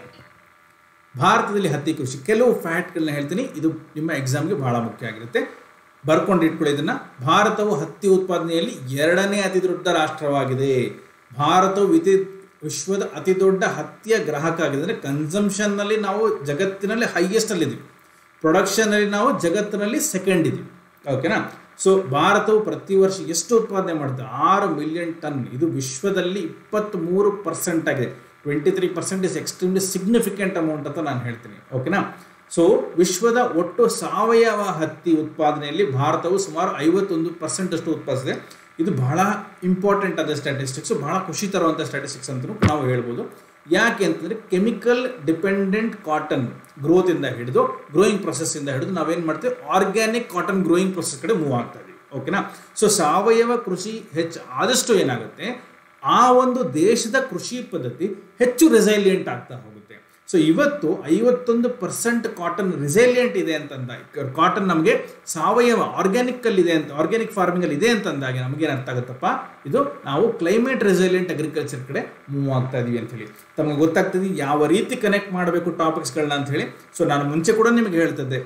ಭಾರತದಲ್ಲಿ ಹತ್ತಿ ಕೃಷಿ ಕೆಲವು ಫ್ಯಾಕ್ಟ್ಗಳನ್ನ ಹೇಳ್ತೀನಿ ಇದು ನಿಮ್ಮ ಎಕ್ಸಾಮ್ಗೆ ಬಹಳ ಮುಖ್ಯ ಆಗಿರುತ್ತೆ ಬರ್ಕೊಂಡು ಇಟ್ಕೊಳ್ಳಿ ಇದನ್ನ ಭಾರತವು ಹತ್ತಿ ಉತ್ಪಾದನೆಯಲ್ಲಿ ಎರಡನೇ ಅತಿ ದೊಡ್ಡ ರಾಷ್ಟ್ರವಾಗಿದೆ ಭಾರತವು ವಿತಿ ವಿಶ್ವದ ಅತಿ ದೊಡ್ಡ ಹತ್ತಿಯ ಗ್ರಾಹಕ ಆಗಿದೆ ಅಂದರೆ ಕನ್ಸಂಪ್ಷನ್ನಲ್ಲಿ ನಾವು ಜಗತ್ತಿನಲ್ಲಿ ಹೈಯೆಸ್ಟ್ ಅಲ್ಲಿದ್ದೀವಿ ಪ್ರೊಡಕ್ಷನಲ್ಲಿ ನಾವು ಜಗತ್ತಿನಲ್ಲಿ ಸೆಕೆಂಡ್ ಇದ್ದೀವಿ ಓಕೆನಾ ಸೊ ಭಾರತವು ಪ್ರತಿ ವರ್ಷ ಎಷ್ಟು ಉತ್ಪಾದನೆ ಮಾಡುತ್ತೆ ಆರು ಮಿಲಿಯನ್ ಟನ್ ಇದು ವಿಶ್ವದಲ್ಲಿ ಇಪ್ಪತ್ತ್ಮೂರು ಪರ್ಸೆಂಟ್ ಆಗಿದೆ twenty three percent is extremely significant amount ಅಂತ ನಾನು ಹೇಳ್ತೀನಿ ಓಕೆನಾ ಸೊ ವಿಶ್ವದ ಒಟ್ಟು ಸಾವಯವ ಹತ್ತಿ ಉತ್ಪಾದನೆಯಲ್ಲಿ ಭಾರತವು ಸುಮಾರು ಐವತ್ತೊಂದು ಪರ್ಸೆಂಟ್ ಅಷ್ಟು ಉತ್ಪಾದಿಸಿದೆ ಇದು ಬಹಳ ಇಂಪಾರ್ಟೆಂಟ್ ಆದ ಸ್ಟ್ಯಾಟಿಸ್ಟಿಕ್ಸ್ ಬಹಳ ಖುಷಿ ತರುವಂಥ ಸ್ಟ್ಯಾಟಿಸ್ಟಿಕ್ಸ್ ಅಂತಲೂ ನಾವು ಹೇಳ್ಬೋದು ಯಾಕೆ ಅಂತಂದರೆ ಕೆಮಿಕಲ್ ಡಿಪೆಂಡೆಂಟ್ ಕಾಟನ್ ಗ್ರೋತಿಂದ ಹಿಡಿದು ಗ್ರೋಯಿಂಗ್ ಪ್ರೊಸೆಸ್ಸಿಂದ ಹಿಡಿದು ನಾವೇನು ಮಾಡ್ತೀವಿ ಆರ್ಗ್ಯಾನಿಕ್ ಕಾಟನ್ ಗ್ರೋಯಿಂಗ್ ಪ್ರೊಸೆಸ್ ಕಡೆ ಮೂವ್ ಆಗ್ತಾ ಇದೀವಿ ಓಕೆನಾ ಸೊ ಸಾವಯವ ಕೃಷಿ ಹೆಚ್ಚು ಆದಷ್ಟು ಏನಾಗುತ್ತೆ ಆ ಒಂದು ದೇಶದ ಕೃಷಿ ಪದ್ಧತಿ ಹೆಚ್ಚು ರಿಸೈಲಿಯಂಟ್ ಆಗ್ತಾ ಹೋಗುತ್ತೆ ಸೊ ಇವತ್ತು ಐವತ್ತೊಂದು ಪರ್ಸೆಂಟ್ ಕಾಟನ್ ರಿಸೈಲಿಯಂಟ್ ಇದೆ ಅಂತಂದ ಕಾಟನ್ ನಮಗೆ ಸಾವಯವ ಆರ್ಗ್ಯಾನಿಕ್ ಅಲ್ಲಿ ಇದೆ ಅಂತ ಆರ್ಗ್ಯಾನಿಕ್ ಫಾರ್ಮಿಂಗ್ ಅಲ್ಲಿ ಇದೆ ಅಂತಂದಾಗ ನಮಗೇನು ಅರ್ಥ ಆಗುತ್ತಪ್ಪ ಇದು ನಾವು ಕ್ಲೈಮೇಟ್ ರಿಸೈಲಿಯಂಟ್ ಅಗ್ರಿಕಲ್ಚರ್ ಕಡೆ ಮೂವ್ ಆಗ್ತಾ ಇದೀವಿ ಅಂತ ಹೇಳಿ ತಮಗೆ ಗೊತ್ತಾಗ್ತದೆ ಯಾವ ರೀತಿ ಕನೆಕ್ಟ್ ಮಾಡಬೇಕು ಟಾಪಿಕ್ಸ್ಗಳನ್ನ ಅಂತ ಹೇಳಿ ಸೊ ನಾನು ಮುಂಚೆ ಕೂಡ ನಿಮಗೆ ಹೇಳ್ತಿದ್ದೆ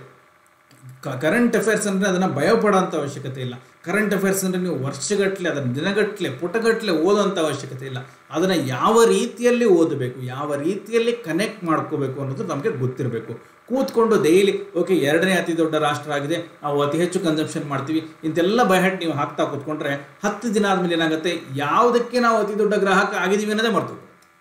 ಕರೆಂಟ್ ಅಫೇರ್ಸ್ ಅಂದರೆ ಅದನ್ನು ಭಯಪಡೋಂಥ ಅವಶ್ಯಕತೆ ಇಲ್ಲ ಕರೆಂಟ್ ಅಫೇರ್ಸ್ ಅಂದರೆ ನೀವು ವರ್ಷಗಟ್ಟಲೆ ಅದನ್ನು ದಿನಗಟ್ಟಲೆ ಪುಟಗಟ್ಟಲೆ ಓದೋಂಥ ಅವಶ್ಯಕತೆ ಇಲ್ಲ ಅದನ್ನು ಯಾವ ರೀತಿಯಲ್ಲಿ ಓದಬೇಕು ಯಾವ ರೀತಿಯಲ್ಲಿ ಕನೆಕ್ಟ್ ಮಾಡ್ಕೋಬೇಕು ಅನ್ನೋದು ನಮಗೆ ಗೊತ್ತಿರಬೇಕು ಕೂತ್ಕೊಂಡು ಡೈಲಿ ಓಕೆ ಎರಡನೇ ಅತಿ ದೊಡ್ಡ ರಾಷ್ಟ್ರ ಆಗಿದೆ ನಾವು ಅತಿ ಹೆಚ್ಚು ಕನ್ಸಂಪ್ಷನ್ ಮಾಡ್ತೀವಿ ಇಂತೆಲ್ಲ ಬೈಹೆಟ್ ನೀವು ಹಾಕ್ತಾ ಕೂತ್ಕೊಂಡ್ರೆ ಹತ್ತು ದಿನ ಆದಮೇಲೆ ಏನಾಗುತ್ತೆ ಯಾವುದಕ್ಕೆ ನಾವು ಅತಿ ದೊಡ್ಡ ಗ್ರಾಹಕ ಆಗಿದ್ದೀವಿ ಅನ್ನೋದೇ ಮರ್ತು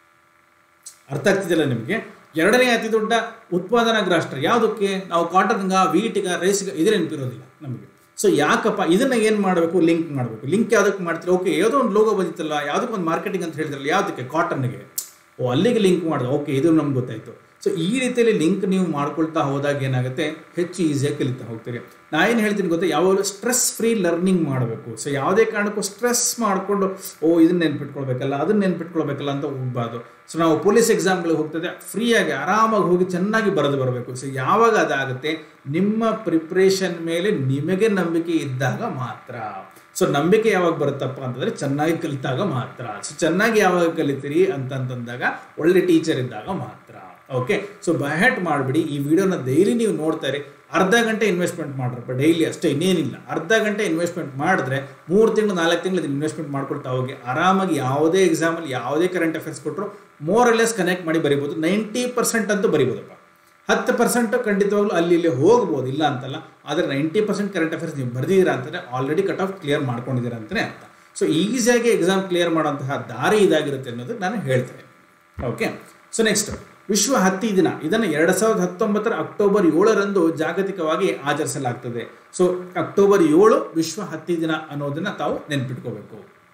ಅರ್ಥ ಆಗ್ತಿದೆಯಲ್ಲ ನಿಮಗೆ ಎರಡನೇ ಅತಿ ದೊಡ್ಡ ಉತ್ಪಾದನಾ ರಾಷ್ಟ್ರ ಯಾವುದಕ್ಕೆ ನಾವು ಕಾಟನ್ಗ ವೀಟ್ಗ ರೈಸ್ಗ ಇದೇ ನೆನಪಿರೋದಿಲ್ಲ ನಮಗೆ ಸೊ ಯಾಕಪ್ಪ ಇದನ್ನ ಏನು ಮಾಡಬೇಕು ಲಿಂಕ್ ಮಾಡಬೇಕು ಲಿಂಕ್ ಯಾವುದಕ್ಕೆ ಮಾಡ್ತೀರಾ ಓಕೆ ಯಾವುದೋ ಒಂದು ಲೋಗೋ ಬಂದಿತ್ತಲ್ಲ ಯಾವುದಕ್ಕೆ ಒಂದು ಮಾರ್ಕೆಟಿಂಗ್ ಅಂತ ಹೇಳಿದ್ರಲ್ಲ ಯಾವುದಕ್ಕೆ ಕಾಟನ್ಗೆ ಓ ಅಲ್ಲಿಗೆ ಲಿಂಕ್ ಮಾಡಿದೆ ಓಕೆ ಇದು ನಮ್ಗೆ ಗೊತ್ತಾಯಿತು ಸೊ ಈ ರೀತಿಯಲ್ಲಿ ಲಿಂಕ್ ನೀವು ಮಾಡ್ಕೊಳ್ತಾ ಹೋದಾಗ ಏನಾಗುತ್ತೆ ಹೆಚ್ಚು ಈಸಿಯಾಗಿ ಕಲಿತಾ ಹೋಗ್ತೀರಿ ನಾ ಏನು ಹೇಳ್ತೀನಿ ಗೊತ್ತಾ ಯಾವಾಗಲೂ ಸ್ಟ್ರೆಸ್ ಫ್ರೀ ಲರ್ನಿಂಗ್ ಮಾಡಬೇಕು ಸೊ ಯಾವುದೇ ಕಾರಣಕ್ಕೂ ಸ್ಟ್ರೆಸ್ ಮಾಡಿಕೊಂಡು ಓ ಇದನ್ನ ನೆನ್ಪಿಟ್ಕೊಳ್ಬೇಕಲ್ಲ ಅದನ್ನ ನೆನ್ಪಿಟ್ಕೊಳ್ಬೇಕಲ್ಲ ಅಂತ ಹೋಗ್ಬಾರ್ದು ಸೊ ನಾವು ಪೊಲೀಸ್ ಎಕ್ಸಾಮ್ಗಳಿಗೆ ಹೋಗ್ತದೆ ಫ್ರೀಯಾಗಿ ಆರಾಮಾಗಿ ಹೋಗಿ ಚೆನ್ನಾಗಿ ಬರೆದು ಬರಬೇಕು ಸೊ ಯಾವಾಗ ಅದಾಗುತ್ತೆ ನಿಮ್ಮ ಪ್ರಿಪ್ರೇಷನ್ ಮೇಲೆ ನಿಮಗೆ ನಂಬಿಕೆ ಇದ್ದಾಗ ಮಾತ್ರ ಸೊ ನಂಬಿಕೆ ಯಾವಾಗ ಬರುತ್ತಪ್ಪ ಅಂತಂದರೆ ಚೆನ್ನಾಗಿ ಕಲಿತಾಗ ಮಾತ್ರ ಸೊ ಚೆನ್ನಾಗಿ ಯಾವಾಗ ಕಲಿತೀರಿ ಅಂತಂತಂದಾಗ ಒಳ್ಳೆ ಟೀಚರ್ ಇದ್ದಾಗ ಮಾತ್ರ ಓಕೆ ಸೊ ಬಹ್ಯಾಟ್ ಮಾಡಿಬಿಡಿ ಈ ವಿಡಿಯೋನ ಡೈಲಿ ನೀವು ನೋಡ್ತಾರೆ ಅರ್ಧ ಗಂಟೆ ಇನ್ವೆಸ್ಟ್ಮೆಂಟ್ ಮಾಡ್ರಪ್ಪ ಡೈಲಿ ಅಷ್ಟೇ ಇನ್ನೇನಿಲ್ಲ ಅರ್ಧ ಗಂಟೆ ಇನ್ವೆಸ್ಟ್ಮೆಂಟ್ ಮಾಡಿದ್ರೆ ಮೂರು ತಿಂಗಳು ನಾಲ್ಕು ತಿಂಗಳು ಇನ್ವೆಸ್ಟ್ಮೆಂಟ್ ಮಾಡ್ಕೊಳ್ತಾ ಹೋಗಿ ಆರಾಮಾಗಿ ಯಾವುದೇ ಎಕ್ಸಾಮಲ್ಲಿ ಯಾವುದೇ ಕರೆಂಟ್ ಅಫೇರ್ಸ್ ಕೊಟ್ಟರು ಮೋರ್ ಲೆಸ್ ಕನೆಕ್ಟ್ ಮಾಡಿ ಬರಿಬೋದು ನೈಂಟಿ ಪರ್ಸೆಂಟ್ ಅಂತೂ ಬರಿಬೋದಪ್ಪ ಹತ್ತು ಪರ್ಸೆಂಟ್ ಖಂಡಿತವಾಗ್ಲೂ ಅಲ್ಲಿ ಇಲ್ಲಿ ಹೋಗ್ಬೋದು ಇಲ್ಲ ಅಂತಲ್ಲ ಆದರೆ ನೈಂಟಿ ಪರ್ಸೆಂಟ್ ಕರೆಂಟ್ ಅಫೇರ್ಸ್ ನೀವು ಬರ್ದಿದ್ದೀರಾ ಅಂತಂದರೆ ಆಲ್ರೆಡಿ ಕಟ್ ಆಫ್ ಕ್ಲಿಯರ್ ಮಾಡ್ಕೊಂಡಿದ್ದೀರಾ ಅಂತಲೇ ಅರ್ಥ ಸೊ ಈಸಿಯಾಗಿ ಎಕ್ಸಾಮ್ ಕ್ಲಿಯರ್ ಮಾಡೋಂತಹ ದಾರಿ ಇದಾಗಿರುತ್ತೆ ಅನ್ನೋದು ನಾನು ಹೇಳ್ತೇನೆ ಓಕೆ ಸೊ ನೆಕ್ಸ್ಟ್ ವಿಶ್ವ ಹತ್ತಿ ದಿನ ಇದನ್ನು ಎರಡು ಸಾವಿರದ ಹತ್ತೊಂಬತ್ತರ ಅಕ್ಟೋಬರ್ ಏಳರಂದು ಜಾಗತಿಕವಾಗಿ ಆಚರಿಸಲಾಗ್ತದೆ ಸೊ ಅಕ್ಟೋಬರ್ ಏಳು ವಿಶ್ವ ಹತ್ತಿ ದಿನ ಅನ್ನೋದನ್ನ ತಾವು ನೆನ್ಪಿಟ್ಕೋಬೇಕು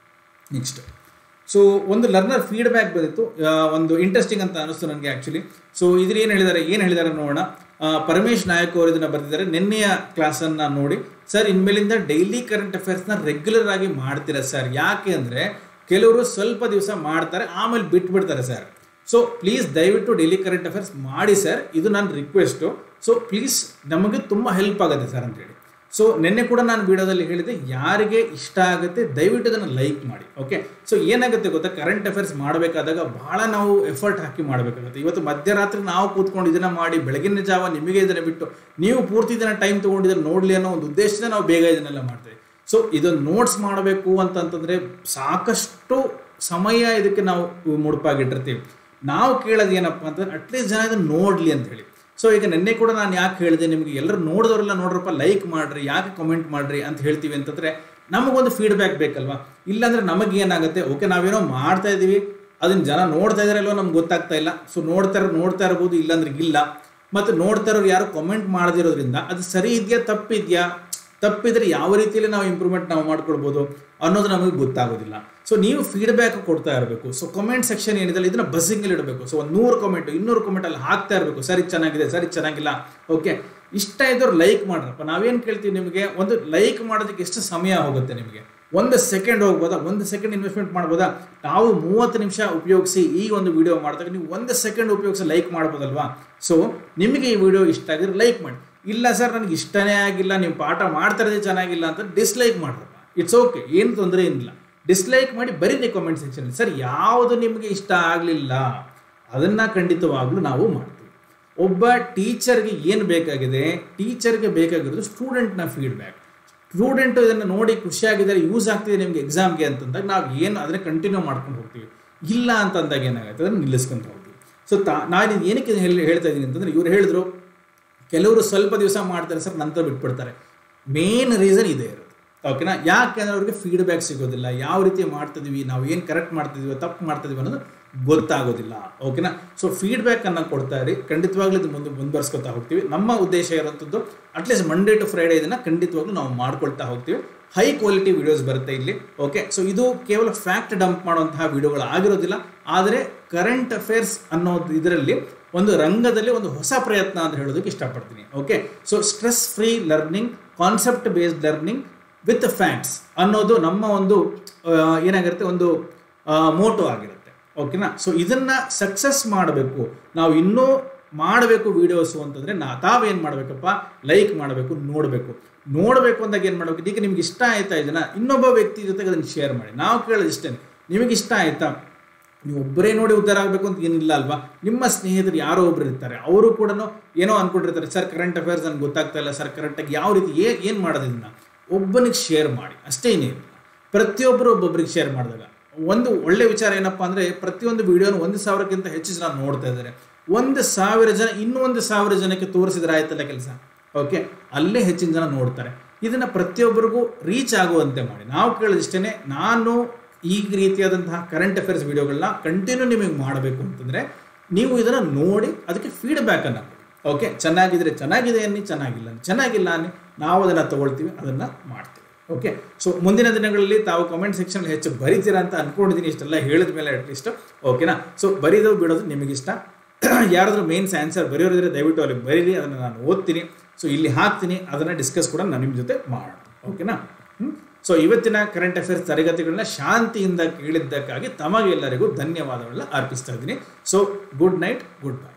ನೆಕ್ಸ್ಟ್ ಸೊ ಒಂದು ಲರ್ನರ್ ಫೀಡ್ಬ್ಯಾಕ್ ಬಂದಿತ್ತು ಆ, ಒಂದು ಇಂಟ್ರೆಸ್ಟಿಂಗ್ ಅಂತ ಅನಿಸ್ತು ನನಗೆ ಆ್ಯಕ್ಚುಲಿ ಸೊ ಇದ್ರ ಏನು ಹೇಳಿದ್ದಾರೆ ಏನು ಹೇಳಿದ್ದಾರೆ ನೋಡೋಣ ಆ, ಪರಮೇಶ್ ನಾಯಕ್ ಅವರು ಇದನ್ನು ಬರೆದಿದ್ದಾರೆ ನಿನ್ನೆಯ ಕ್ಲಾಸನ್ನು ನೋಡಿ ಸರ್ ಇನ್ಮೇಲಿಂದ ಡೈಲಿ ಕರೆಂಟ್ ಅಫೇರ್ಸ್ನ ರೆಗ್ಯುಲರ್ ಆಗಿ ಮಾಡ್ತೀರಾ ಸರ್ ಯಾಕೆ ಅಂದರೆ ಕೆಲವರು ಸ್ವಲ್ಪ ದಿವಸ ಮಾಡ್ತಾರೆ ಆಮೇಲೆ ಬಿಟ್ಬಿಡ್ತಾರೆ ಸರ್ ಸೊ ಪ್ಲೀಸ್ ದಯವಿಟ್ಟು ಡೈಲಿ ಕರೆಂಟ್ ಅಫೇರ್ಸ್ ಮಾಡಿ ಸರ್ ಇದು ನನ್ನ ರಿಕ್ವೆಸ್ಟು ಸೊ ಪ್ಲೀಸ್ ನಮಗೆ ತುಂಬ ಹೆಲ್ಪ್ ಆಗುತ್ತೆ ಸರ್ ಅಂತೇಳಿ ಸೊ ನಿನ್ನೆ ಕೂಡ ನಾನು ವಿಡಿಯೋದಲ್ಲಿ ಹೇಳಿದೆ ಯಾರಿಗೆ ಇಷ್ಟ ಆಗುತ್ತೆ ದಯವಿಟ್ಟು ಅದನ್ನು ಲೈಕ್ ಮಾಡಿ ಓಕೆ ಸೊ ಏನಾಗುತ್ತೆ ಗೊತ್ತಾ ಕರೆಂಟ್ ಅಫೇರ್ಸ್ ಮಾಡಬೇಕಾದಾಗ ಬಹಳ ನಾವು ಎಫರ್ಟ್ ಹಾಕಿ ಮಾಡಬೇಕಾಗುತ್ತೆ ಇವತ್ತು ಮಧ್ಯರಾತ್ರಿ ನಾವು ಕೂತ್ಕೊಂಡು ಇದನ್ನ ಮಾಡಿ ಬೆಳಗಿನ ಜಾವ ನಿಮಗೆ ಇದನ್ನ ಬಿಟ್ಟು ನೀವು ಪೂರ್ತಿ ದಿನ ಟೈಮ್ ತೊಗೊಂಡಿದ್ದನ್ನು ನೋಡಲಿ ಅನ್ನೋ ಒಂದು ಉದ್ದೇಶದಿಂದ ನಾವು ಬೇಗ ಇದನ್ನೆಲ್ಲ ಮಾಡ್ತೇವೆ ಸೊ ಇದನ್ನು ನೋಟ್ಸ್ ಮಾಡಬೇಕು ಅಂತಂತಂದರೆ ಸಾಕಷ್ಟು ಸಮಯ ಇದಕ್ಕೆ ನಾವು ಮುಡುಪಾಗಿಟ್ಟಿರ್ತೀವಿ ನಾವು ಕೇಳೋದು ಏನಪ್ಪ ಅಂತಂದ್ರೆ ಅಟ್ಲೀಸ್ಟ್ ಜನ ಇದನ್ನು ನೋಡಲಿ ಅಂತ ಹೇಳಿ ಸೊ ಈಗ ನಿನ್ನೆ ಕೂಡ ನಾನು ಯಾಕೆ ಹೇಳಿದೆ ನಿಮಗೆ ಎಲ್ಲರೂ ನೋಡಿದವರೆಲ್ಲ ನೋಡ್ರಪ್ಪ ಲೈಕ್ ಮಾಡ್ರಿ ಯಾಕೆ ಕಮೆಂಟ್ ಮಾಡ್ರಿ ಅಂತ ಹೇಳ್ತೀವಿ ಅಂತಂದ್ರೆ ನಮಗೊಂದು ಫೀಡ್ಬ್ಯಾಕ್ ಬೇಕಲ್ವಾ ಇಲ್ಲಾಂದ್ರೆ ನಮಗೆ ಏನಾಗುತ್ತೆ ಓಕೆ ನಾವೇನೋ ಮಾಡ್ತಾ ಇದ್ದೀವಿ ಅದನ್ನ ಜನ ನೋಡ್ತಾ ಇದಾರೆ ಅಲ್ವೋ ನಮ್ಗೆ ಗೊತ್ತಾಗ್ತಾ ಇಲ್ಲ ಸೊ ನೋಡ್ತಾ ಇರೋ ನೋಡ್ತಾ ಇರ್ಬೋದು ಇಲ್ಲಾಂದ್ರೆ ಇಲ್ಲ ಮತ್ತು ನೋಡ್ತಾ ಇರೋರು ಯಾರು ಕಮೆಂಟ್ ಮಾಡದಿರೋದ್ರಿಂದ ಅದು ಸರಿ ಇದೆಯಾ ತಪ್ಪಿದೆಯಾ ತಪ್ಪಿದ್ರೆ ಯಾವ ರೀತಿಯಲ್ಲಿ ನಾವು ಇಂಪ್ರೂವ್ಮೆಂಟ್ ನಾವು ಮಾಡ್ಕೊಳ್ಬೋದು ಅನ್ನೋದು ನಮಗೆ ಗೊತ್ತಾಗೋದಿಲ್ಲ ಸೊ ನೀವು ಫೀಡ್ಬ್ಯಾಕ್ ಕೊಡ್ತಾ ಇರಬೇಕು ಸೊ ಕಮೆಂಟ್ ಸೆಕ್ಷನ್ ಏನಿದೆ ಇದನ್ನ ಬಸ್ಸಿಂಗಲ್ಲಿ ಇಡಬೇಕು ಸೊ ಒಂದು ನೂರು ಕಮೆಂಟ್ ಇನ್ನೂರು ಕಮೆಂಟ್ ಅಲ್ಲಿ ಹಾಕ್ತಾ ಇರಬೇಕು ಸರಿ ಚೆನ್ನಾಗಿದೆ ಸರಿ ಚೆನ್ನಾಗಿಲ್ಲ ಓಕೆ ಇಷ್ಟ ಇದ್ದವ್ರು ಲೈಕ್ ಮಾಡ್ರಪ್ಪ ನಾವೇನು ಕೇಳ್ತೀವಿ ನಿಮಗೆ ಒಂದು ಲೈಕ್ ಮಾಡೋದಕ್ಕೆ ಎಷ್ಟು ಸಮಯ ಹೋಗುತ್ತೆ ನಿಮಗೆ ಒಂದು ಸೆಕೆಂಡ್ ಹೋಗ್ಬೋದಾ ಒಂದು ಸೆಕೆಂಡ್ ಇನ್ವೆಸ್ಟ್ಮೆಂಟ್ ಮಾಡ್ಬೋದಾ ನಾವು ಮೂವತ್ತು ನಿಮಿಷ ಉಪಯೋಗಿಸಿ ಈ ಒಂದು ವಿಡಿಯೋ ಮಾಡಿದಾಗ ನೀವು ಒಂದು ಸೆಕೆಂಡ್ ಉಪಯೋಗಿಸಿ ಲೈಕ್ ಮಾಡ್ಬೋದಲ್ವಾ ಸೊ ನಿಮಗೆ ಈ ವಿಡಿಯೋ ಇಷ್ಟ ಆಗಿದ್ರೆ ಲೈಕ್ ಮಾಡಿ ಇಲ್ಲ ಸರ್ ನನಗೆ ಇಷ್ಟನೇ ಆಗಿಲ್ಲ ನೀವು ಪಾಠ ಮಾಡ್ತಾ ಇರೋದೇ ಚೆನ್ನಾಗಿಲ್ಲ ಅಂತ ಡಿಸ್ಲೈಕ್ ಮಾಡ್ರಪ್ಪ ಇಟ್ಸ್ ಓಕೆ ಏನು ತೊಂದರೆ ಏನಿಲ್ಲ ಡಿಸ್ಲೈಕ್ ಮಾಡಿ ಬರೀರಿ ಕಾಮೆಂಟ್ ಸೆಕ್ಷನ್ ಸರ್ ಯಾವುದು ನಿಮಗೆ ಇಷ್ಟ ಆಗಲಿಲ್ಲ ಅದನ್ನು ಖಂಡಿತವಾಗ್ಲೂ ನಾವು ಮಾಡ್ತೀವಿ ಒಬ್ಬ ಟೀಚರ್ಗೆ ಏನು ಬೇಕಾಗಿದೆ ಟೀಚರ್ಗೆ ಬೇಕಾಗಿರೋದು ಸ್ಟೂಡೆಂಟ್ನ ಫೀಡ್ಬ್ಯಾಕ್ ಸ್ಟೂಡೆಂಟು ಇದನ್ನು ನೋಡಿ ಖುಷಿಯಾಗಿದ್ದಾರೆ ಯೂಸ್ ಆಗ್ತಿದೆ ನಿಮಗೆ ಎಕ್ಸಾಮ್ಗೆ ಅಂತಂದಾಗ ನಾವು ಏನು ಅದನ್ನ ಕಂಟಿನ್ಯೂ ಮಾಡ್ಕೊಂಡು ಹೋಗ್ತೀವಿ ಇಲ್ಲ ಅಂತಂದಾಗ ಏನಾಗುತ್ತೆ ಅದನ್ನು ನಿಲ್ಲಿಸ್ಕೊಂತ ಹೋಗ್ತೀವಿ ಸೊ ತಾ ನಾನು ಇದು ಏನಕ್ಕೆ ಇದನ್ನ ಹೇಳಿ ಹೇಳ್ತಾ ಇದ್ದೀನಿ ಅಂತಂದರೆ ಇವ್ರು ಹೇಳಿದ್ರು ಕೆಲವರು ಸ್ವಲ್ಪ ದಿವಸ ಮಾಡ್ತಾರೆ ಸರ್ ನಂತರ ಬಿಟ್ಬಿಡ್ತಾರೆ ಮೇನ್ ರೀಸನ್ ಇದೇ ಇರೋದು ಓಕೆನಾ ಯಾಕೆಂದ್ರೆ ಅವ್ರಿಗೆ ಫೀಡ್ಬ್ಯಾಕ್ ಸಿಗೋದಿಲ್ಲ ಯಾವ ರೀತಿ ಮಾಡ್ತಿದೀವಿ ನಾವು ಏನು ಕರೆಕ್ಟ್ ಮಾಡ್ತಿದೀವಿ ತಪ್ಪು ಮಾಡ್ತಿದೀವಿ ಅನ್ನೋದು ಗೊತ್ತಾಗೋದಿಲ್ಲ ಓಕೆನಾ ಸೊ ಫೀಡ್ಬ್ಯಾಕ್ ಅನ್ನ ಕೊಡ್ತಾ ಇರಿ ಖಂಡಿತವಾಗ್ಲೂ ಇದು ಮುಂದೆ ಮುಂದುವರ್ಸ್ಕೊತಾ ಹೋಗ್ತೀವಿ ನಮ್ಮ ಉದ್ದೇಶ ಇರೋಂಥದ್ದು ಅಟ್ಲೀಸ್ಟ್ ಮಂಡೇ ಟು ಫ್ರೈಡೇ ಇದನ್ನ ಖಂಡಿತವಾಗ್ಲೂ ನಾವು ಮಾಡ್ಕೊಳ್ತಾ ಹೋಗ್ತೀವಿ ಹೈ ಕ್ವಾಲಿಟಿ ವಿಡಿಯೋಸ್ ಬರುತ್ತೆ ಇಲ್ಲಿ ಓಕೆ ಸೊ ಇದು ಕೇವಲ ಫ್ಯಾಕ್ಟ್ ಡಂಪ್ ಮಾಡುವಂತಹ ವಿಡಿಯೋಗಳು ಆಗಿರೋದಿಲ್ಲ ಆದರೆ ಕರೆಂಟ್ ಅಫೇರ್ಸ್ ಅನ್ನೋದು ಇದರಲ್ಲಿ ಒಂದು ರಂಗದಲ್ಲಿ ಒಂದು ಹೊಸ ಪ್ರಯತ್ನ ಅಂತ ಹೇಳೋದಕ್ಕೆ ಇಷ್ಟಪಡ್ತೀನಿ okay so stress free learning concept based learning with facts ಅನ್ನೋದು ನಮ್ಮ ಒಂದು ಆ, ಏನಾಗಿರುತ್ತೆ ಒಂದು ಮೋಟೋ ಆಗಿರುತ್ತೆ ಓಕೆನಾ ಸೊ ಇದನ್ನ ಸಕ್ಸಸ್ ಮಾಡಬೇಕು ನಾವು ಇನ್ನೂ ಮಾಡಬೇಕು ವಿಡಿಯೋಸು ಅಂತಂದ್ರೆ ನಾ ತಾವೇನು ಮಾಡಬೇಕಪ್ಪ ಲೈಕ್ ಮಾಡಬೇಕು ನೋಡಬೇಕು ನೋಡಬೇಕು ಅಂದಾಗ ಏನು ಮಾಡಬೇಕು ಈಗ ನಿಮ್ಗೆ ಇಷ್ಟ ಆಯ್ತಾ ಇದನ್ನ ಇನ್ನೊಬ್ಬ ವ್ಯಕ್ತಿ ಜೊತೆಗೆ ಅದನ್ನು ಶೇರ್ ಮಾಡಿ ನಾವು ಕೇಳೋದು ಇಷ್ಟೇ ನಿಮಗೆ ಇಷ್ಟ ಆಯ್ತಾ ನೀವು ಒಬ್ಬರೇ ನೋಡಿ ಉದ್ಧಾರ ಆಗಬೇಕು ಅಂತ ಏನಿಲ್ಲ ಅಲ್ವಾ ನಿಮ್ಮ ಸ್ನೇಹಿತರು ಯಾರೋ ಒಬ್ರು ಇರ್ತಾರೆ ಅವರು ಕೂಡ ಏನೋ ಅನ್ಕೊಂಡಿರ್ತಾರೆ ಸರ್ ಕರೆಂಟ್ ಅಫೇರ್ಸ್ ನನಗೆ ಗೊತ್ತಾಗ್ತಾ ಇಲ್ಲ ಸರ್ ಕರೆಕ್ಟಾಗಿ ಯಾವ ರೀತಿ ಏ ಏನು ಮಾಡೋದು ಇದನ್ನ ಒಬ್ಬನಿಗೆ ಶೇರ್ ಮಾಡಿ ಅಷ್ಟೇ ಏನಿಲ್ಲ ಪ್ರತಿಯೊಬ್ಬರು ಒಬ್ಬೊಬ್ಬರಿಗೆ ಶೇರ್ ಮಾಡಿದಾಗ ಒಂದು ಒಳ್ಳೆ ವಿಚಾರ ಏನಪ್ಪಾ ಅಂದರೆ ಪ್ರತಿಯೊಂದು ವಿಡಿಯೋನ ಒಂದು ಸಾವಿರಕ್ಕಿಂತ ಹೆಚ್ಚು ಜನ ನೋಡ್ತಾ ಇದ್ದಾರೆ ಒಂದು ಸಾವಿರ ಜನ ಇನ್ನೂ ಒಂದು ಸಾವಿರ ಜನಕ್ಕೆ ತೋರಿಸಿದ್ರೆ ಆಯ್ತಲ್ಲ ಕೆಲಸ ಓಕೆ ಅಲ್ಲೇ ಹೆಚ್ಚಿನ ಜನ ನೋಡ್ತಾರೆ ಇದನ್ನ ಪ್ರತಿಯೊಬ್ಬರಿಗೂ ರೀಚ್ ಆಗುವಂತೆ ಮಾಡಿ ನಾವು ಕೇಳೋದಿಷ್ಟೇ ನಾನು ಈ ರೀತಿಯಾದಂತಹ ಕರೆಂಟ್ ಅಫೇರ್ಸ್ ವಿಡಿಯೋಗಳನ್ನ ಕಂಟಿನ್ಯೂ ನಿಮಗೆ ಮಾಡಬೇಕು ಅಂತಂದ್ರೆ ನೀವು ಇದನ್ನ ನೋಡಿ ಅದಕ್ಕೆ ಫೀಡ್ಬ್ಯಾಕ್ ಅನ್ನ ಕೊಡಿ ಓಕೆ ಚೆನ್ನಾಗಿದ್ರೆ ಚೆನ್ನಾಗಿದೆ ಅನ್ನಿ ಚೆನ್ನಾಗಿಲ್ಲ ಅನ್ನಿ. ಚೆನ್ನಾಗಿಲ್ಲ ಅನ್ನಿ ನಾವು ಅದನ್ನ ತಗೊಳ್ತೀವಿ ಅದನ್ನ ಮಾಡ್ತೀವಿ ಓಕೆ ಸೊ ಮುಂದಿನ ದಿನಗಳಲ್ಲಿ ತಾವು ಕಮೆಂಟ್ ಸೆಕ್ಷನ್ ಹೆಚ್ಚು ಬರಿತೀರಾ ಅಂತ ಅನ್ಕೊಂಡಿದ್ದೀನಿ ಇಷ್ಟೆಲ್ಲ ಹೇಳಿದ ಮೇಲೆ ಅಟ್ಲೀಸ್ಟ್ ಓಕೆನಾ ಸೊ ಬರೀದು ಬಿಡೋದು ನಿಮಗಿಷ್ಟ ಯಾರಾದ್ರೂ ಮೇನ್ಸ್ ಆನ್ಸರ್ ಬರೆಯೋರಿದ್ರೆ ದಯವಿಟ್ಟು ಅಲ್ಲಿ ಬರೀರಿ ಅದನ್ನು ನಾನು ಓದ್ತೀನಿ ಸೊ ಇಲ್ಲಿ ಹಾಕ್ತೀನಿ ಅದನ್ನು ಡಿಸ್ಕಸ್ ಕೂಡ ನಾನು ನಿಮ್ಮ ಜೊತೆ ಮಾಡೋಣ ಓಕೆನಾ ಹ್ಮ್ ಸೊ ಇವತ್ತಿನ ಕರೆಂಟ್ ಅಫೇರ್ಸ್ ತರಗತಿಗಳನ್ನ ಶಾಂತಿಯಿಂದ ಕೇಳಿದ್ದಕ್ಕಾಗಿ ತಮಗೆಲ್ಲರಿಗೂ ಧನ್ಯವಾದಗಳನ್ನ ಅರ್ಪಿಸ್ತಾ ಇದ್ದೀನಿ so good night good by